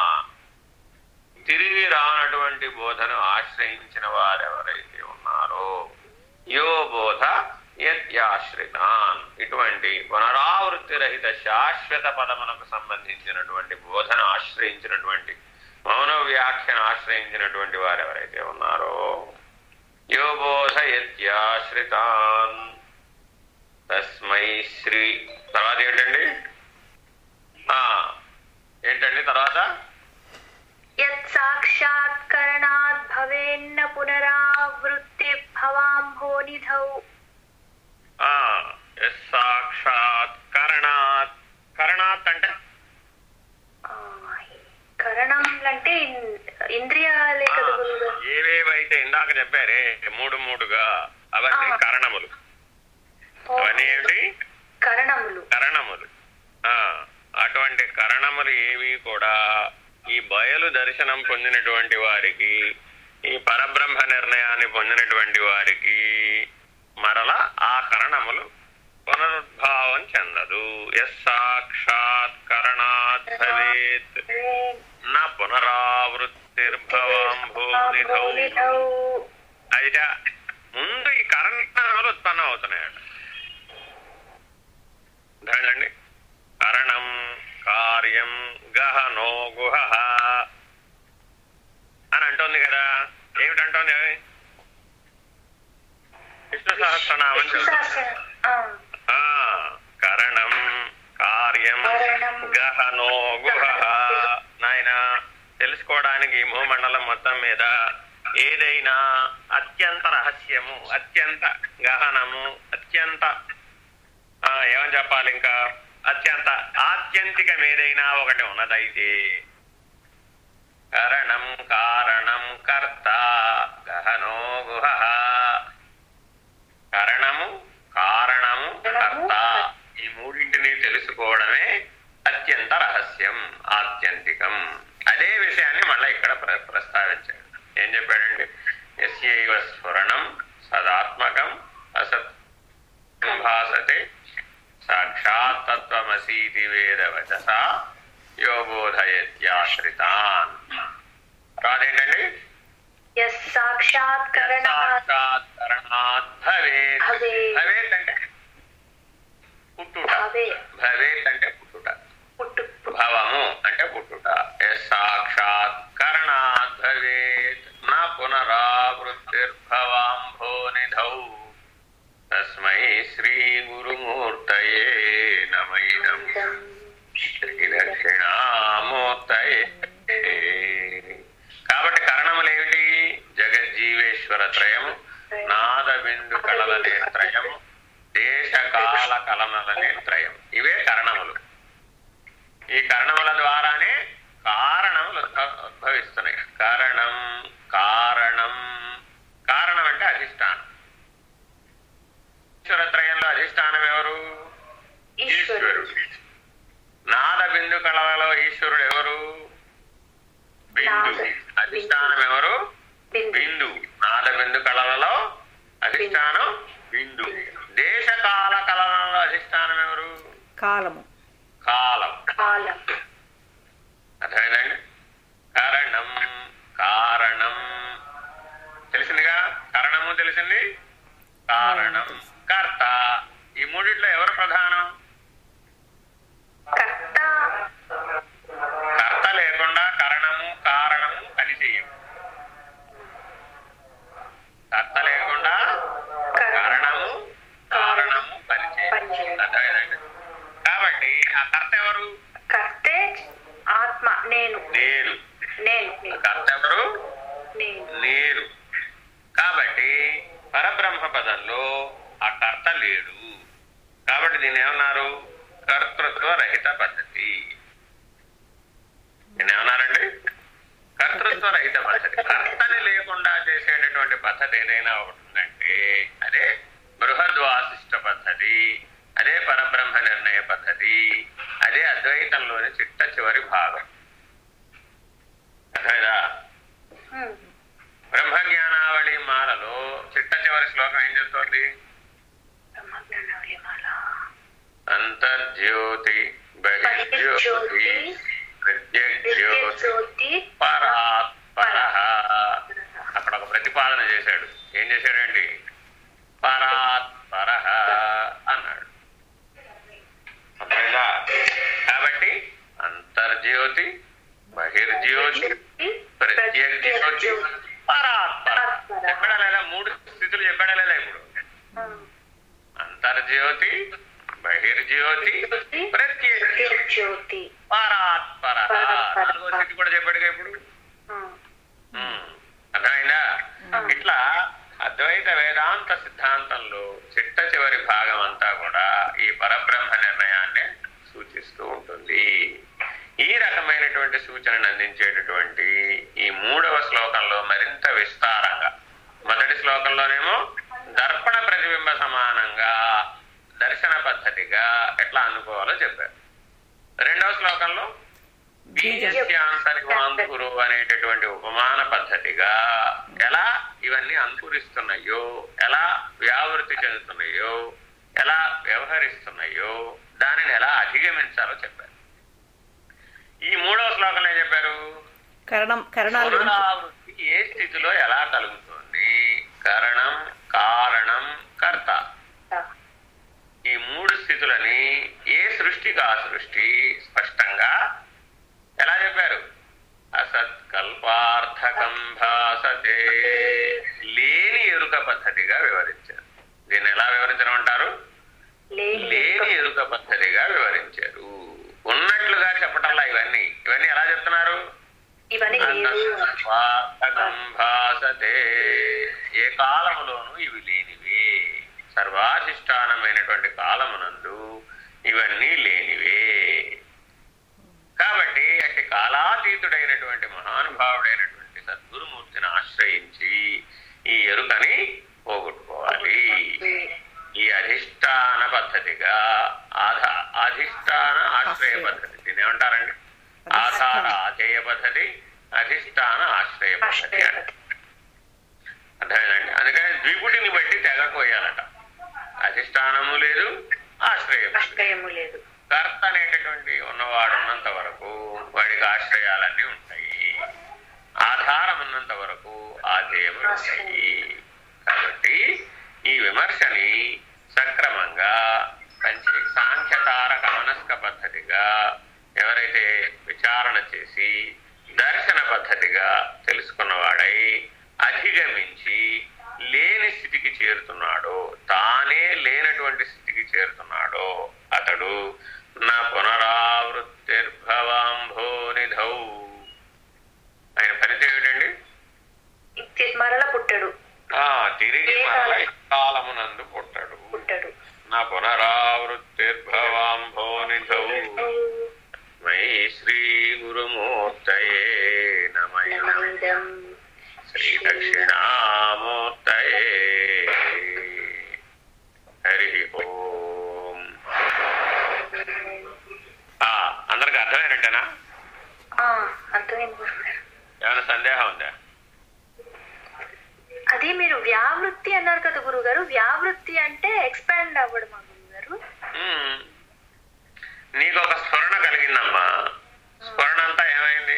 తిరిగి రానటువంటి బోధను ఆశ్రయించిన వారెవరైతే ఉన్నారో యో బోధ యత్యాశ్రితాన్ ఇటువంటి పునరావృత్తి రహిత శాశ్వత పదమునకు సంబంధించినటువంటి బోధను ఆశ్రయించినటువంటి మౌన వ్యాఖ్యను ఆశ్రయించినటువంటి వారెవరైతే ఉన్నారో యో బోధయత్యాశ్రితాన్ తస్మై శ్రీ తర్వాత ఏంటండి ఆ ఏంటండి తర్వాత యత్ సాక్షాత్కరణాత్ భవేన్న పునరావృత్తి భవాంభోనిధౌ ఆ యస్ సాక్షాత్ కరణాత్ కరణాత్ అంటే ఆ, కరణం అంటే ఇన్- ఇంద్రియాలే కదా గురువుగారు? ఏవేవైతే ఇందాక చెప్పారే మూడు మూడుగా అవన్నీ ఆ. కరణములు ఓ, అవన్నీ ఏమిటి కరణములు కరణములు ఆ అటువంటి కరణములు ఏవి కూడా ఈ బయలు దర్శనం పొందినటువంటి వారికి ఈ పరబ్రహ్మ నిర్ణయాన్ని పొందినటువంటి వారికి మరల ఆ కరణములు పునరుద్భావం చెందదు ఎస్ సాక్షాత్ కరణాత్ భవేత్ నా పునరావృత్తిర్భవాంభూనిధౌ భూనిధౌ. అయితే ముందు ఈ కరణాలు ఉత్పన్నం అవుతున్నాయట అర్థమైందండి కరణం కార్యం గహనో గుహ అని అంటోంది కదా ఏమిటంటోంది విష్ణు సహస్రనామం విష్ణు చెప్తుంది. సహస్ర- ఆ, ఆ కరణం కార్యం కారణం, గహనో గుహ నాయన తెలుసుకోవడానికి ఈ భూమండలం మొత్తం మీద ఏదైనా అత్యంత రహస్యము అత్యంత గహనము అత్యంత ఆ, ఏమని చెప్పాలి ఇంకా అత్యంత ఆత్యంతికం ఏదైనా ఒకటి ఉన్నదైతే కరణం కారణం కర్త గహనో గుహ కరణము కారణము కర్త ఈ మూడింటిని తెలుసుకోవడమే అత్యంత రహస్యం ఆత్యంతికం అదే విషయాన్ని మళ్ళీ ఇక్కడ ప్ర- ప్రస్తావించాడు ఏం చెప్పాడండి ఎస్యైవ స్ఫురణం సదాత్మకం అసత్ భాసతే సాక్షాత్ తత్వమసీతి వేదవచస యో బోధయత్యాశ్రితాన్ తర్వాత ఏంటండి యస్ సాక్షాత్కరణాత్ సాక్షాత్కరణాత్ భవేత్ భవేత్. భవేత్ అంటే పుట్టుట భవే భవేత్ అంటే పుట్టుట పుట్టు భవము అంటే పుట్టుట యస్ సాక్షాత్కరణాత్ భవేత్ నా పునరావృత్తిర్భవాంభోనిధౌ తస్మై శ్రీ గురుమూర్తయే నమైదం శ్రీ దక్షిణామూర్తయే కాబట్టి కారణములు ఏమిటి జగజ్జీవేశ్వర త్రయము నాద బిందు కళలనే త్రయము దేశకాల కలనలనే త్రయం ఇవే కరణములు ఈ కరణముల ద్వారానే కారణములు ఉద్భ- ఉద్భవిస్తున్నాయి కారణం కారణం కారణం అంటే అధిష్టానం ఈశ్వరత్రయంలో అధిష్టానం ఎవరు ఈశ్వరుడు ఈశ్వరుడు నాద బిందు కళలలో ఈశ్వరుడు ఎవరు బిందు నాద. అధిష్టానం ఎవరు బిందు బిందు నాద బిందు కళలలో అధిష్టానం బిందు దేశకాల కళలలో అధిష్టానం ఎవరు కాలము కాలం కాలం అర్థమైందండి కారణం కారణం తెలిసిందిగా కారణము తెలిసింది కారణం కర్త ఈ మూడిట్లో ఎవరు ప్రధానం పరబ్రహ్మ పదంలో ఆ కర్త లేడు కాబట్టి దీన్ని ఏమన్నారు కర్తృత్వ రహిత పద్ధతి దీన్ని ఏమన్నారండి కర్తృత్వ రహిత పద్ధతి కర్తని లేకుండా చేసేటటువంటి పద్ధతి ఏదైనా ఒకటి ఉందంటే అదే బృహద్వాసిష్ట పద్ధతి అదే పరబ్రహ్మ నిర్ణయ పద్ధతి అదే అద్వైతంలోని చిట్ట చివరి భాగం అర్థమైందా ఉమ్. బ్రహ్మజ్ఞానావళి మాలలో చిట్ట చివరి శ్లోకం ఏం చెప్తోంది బ్రహ్మజ్ఞానావళి మాల. అంతర్జ్యోతి బహిర్జ్యోతి ప్రత్యజ్యోతి జ్యోతి పరాత్పర అక్కడ ఒక ప్రతిపాదన చేశాడు ఏం చేశాడండి పరాత్పర అన్నాడు అర్థమైందా కాబట్టి అంతర్జ్యోతి బహిర్జ్యోతి ప్రత్యజ్యోతి పరాత్పర చెప్పడా లేదా మూడు స్థితులు చెప్పడా లేదా ఇప్పుడు అంతర్జ్యోతి బహిర్జ్యోతి ప్రత్యజ్యోతి జ్యోతి పరాత్పర పరాత్పర. నాలుగో స్థితి కూడా చెప్పాడుగా ఇప్పుడు ఉమ్. ఉమ్. అర్థమైందా ఇట్లా అద్వైత వేదాంత సిద్ధాంతంలో చిట్ట చివరి భాగం అంతా కూడా ఈ పరబ్రహ్మ నిర్ణయాన్ని సూచిస్తూ ఉంటుంది ఈ రకమైనటువంటి సూచనను అందించేటటువంటి ఈ మూడవ శ్లోకంలో మరింత విస్తారంగా మొదటి శ్లోకంలోనేమో దర్పణ ప్రతిబింబ సమానంగా దర్శన పద్ధతిగా ఎట్లా అనుకోవాలో చెప్పారు రెండవ శ్లోకంలో బీజస్యాంతరివాంకురు అనేటటువంటి ఉపమాన పద్ధతిగా ఎలా ఇవన్నీ అంకురిస్తున్నాయో ఎలా వ్యావృతి చెందుతున్నాయో ఎలా వ్యవహరిస్తున్నాయో దానిని ఎలా అధిగమించాలో చెప్పారు ఈ మూడవ శ్లోకంలో ఏం చెప్పారు కరణం కరణాలు గురించి పునరావృత్తి ఏ స్థితిలో ఎలా కలుగుతుంది కరణం కారణం కర్త ఈ మూడు స్థితులని ఏ సృష్టికి ఆ సృష్టి స్పష్టంగా ఎలా చెప్పారు అసత్ కల్పార్థకం భాసతే లేని ఎరుక పద్ధతిగా వివరించారు దీన్ని ఎలా వివరించడం అంటారు లేని లేని ఎరుక పద్ధతిగా వివరించారు ఉన్నట్లుగా చెప్పటంలా ఇవన్నీ ఇవన్నీ ఎలా చెప్తున్నారు ఇవన్నీ లేవు స్వార్థకం భాసతే ఏ కాలములోనూ ఇవి లేనివే సర్వాధిష్టానమైనటువంటి కాలమునందు ఇవన్నీ లేనివే కాబట్టి అట్టి కాలాతీతుడైనటువంటి మహానుభావుడైనటువంటి సద్గురుమూర్తిని ఆశ్రయించి ఈ ఎరుకని పోగొట్టుకోవాలి ఈ అధిష్టాన పద్ధతిగా ఆధ అధిష్టాన ఆశ్రయ పద్ధతి దీన్ని ఏమంటారండి ఆధార ఆధేయ పద్ధతి అధిష్టాన ఆశ్రయ పద్ధతి ఆశ్రయ అంటారు అర్థమైందండి అందుకని ద్విపుటిని బట్టి తెగకోయాలట అధిష్టానము లేదు ఆశ్రయం లేదు. ఆశ్రయము లేదు కర్త అనేటటువంటి ఉన్నవాడు ఉన్నంత వరకు వాడికి ఆశ్రయాలన్నీ ఉంటాయి ఆధారం ఉన్నంత వరకు ఆధేయములు ఉంటాయి కాబట్టి ఈ విమర్శని సక్రమంగా మంచి సాంఖ్యతారక మనస్క పద్ధతిగా ఎవరైతే విచారణ చేసి దర్శన పద్ధతిగా తెలుసుకున్నవాడై అధిగమించి లేని స్థితికి చేరుతున్నాడో తానే లేనటువంటి స్థితికి చేరుతున్నాడో అతడు నా పునరావృత్తిర్భవాంభో నిధౌ ఆయన ఫలితం ఏమిటండి ఇది మరల పుట్టడు ఆ తిరిగి ఏ మరల కాలం? ఈ కాలమునందు పుట్టడు పుట్టడు నా పునరావృత్తిర్భవాంభో నిధౌ మై శ్రీ గురుమూర్తయే నమయ నమైదం శ్రీ దక్షిణామూర్తయే హరి ఓం ఆ, అందరికి అర్థమైనట్టేనా ఆ, అర్థమైంది గురుగారు. ఏమైనా సందేహం ఉందా అది మీరు వ్యావృత్తి అన్నారు కదా గురుగారు వ్యావృత్తి అంటే ఎక్స్పాండ్ అవ్వడం గురుగారు ఉమ్. నీకు ఒక స్ఫురణ కలిగిందమ్మా స్ఫురణ అంతా ఏమైంది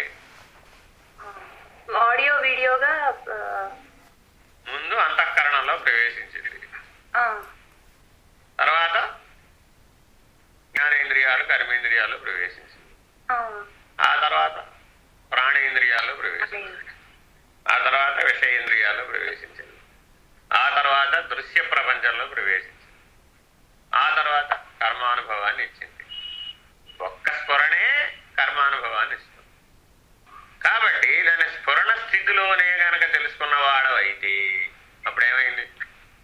ఆడియో వీడియోగా ఆ, ముందు అంతఃకరణంలో ప్రవేశించింది ఆ, తర్వాత జ్ఞానేంద్రియాలు కర్మేంద్రియాలు ప్రవేశించింది ఆ, ఆ తర్వాత ప్రాణేంద్రియాలు ప్రవేశించింది ఆ తర్వాత విషయేంద్రియాలు ప్రవేశించింది ఆ తర్వాత దృశ్య ప్రపంచంలో ప్రవేశించింది ఆ తర్వాత కర్మానుభవాన్ని ఇచ్చింది ఒక్క స్ఫురణే కర్మానుభవాన్ని ఇస్తుంది కాబట్టి దాని స్ఫురణ స్థితిలోనే గనక తెలుసుకున్న వాడవైతే అప్పుడేమైంది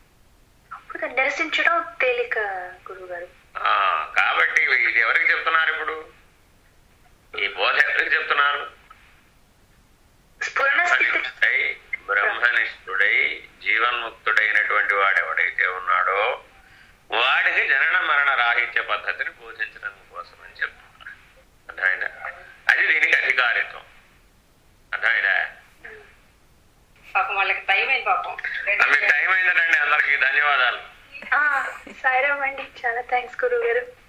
మామూలుగా నిరసించడం తేలిక గురువు గారు ఆ, కాబట్టి ఇది ఎవరికి చెప్తున్నారు ఇప్పుడు ఈ బోధ ఎవరికి చెప్తున్నారు స్ఫురణ స్థితి బ్రహ్మనిష్ఠుడై బ్రహ్మనిష్ఠుడై జీవన్ముక్తుడైనటువంటి వాడు ఎవడైతే ఉన్నాడో వాడికి జనన మరణ రాహిత్య పద్ధతిని బోధించడం కోసం అని చెప్తున్నారు అర్థమైందా అది దీనికి అధికారిత్వం అర్థమైందా పాపం వాళ్ళకి టైం అయింది పాపం మీకు టైం అయిందండి అందరికీ ధన్యవాదాలు ఆ, సాయిరామ్ అండి చాలా థ్యాంక్స్ గురువు గారు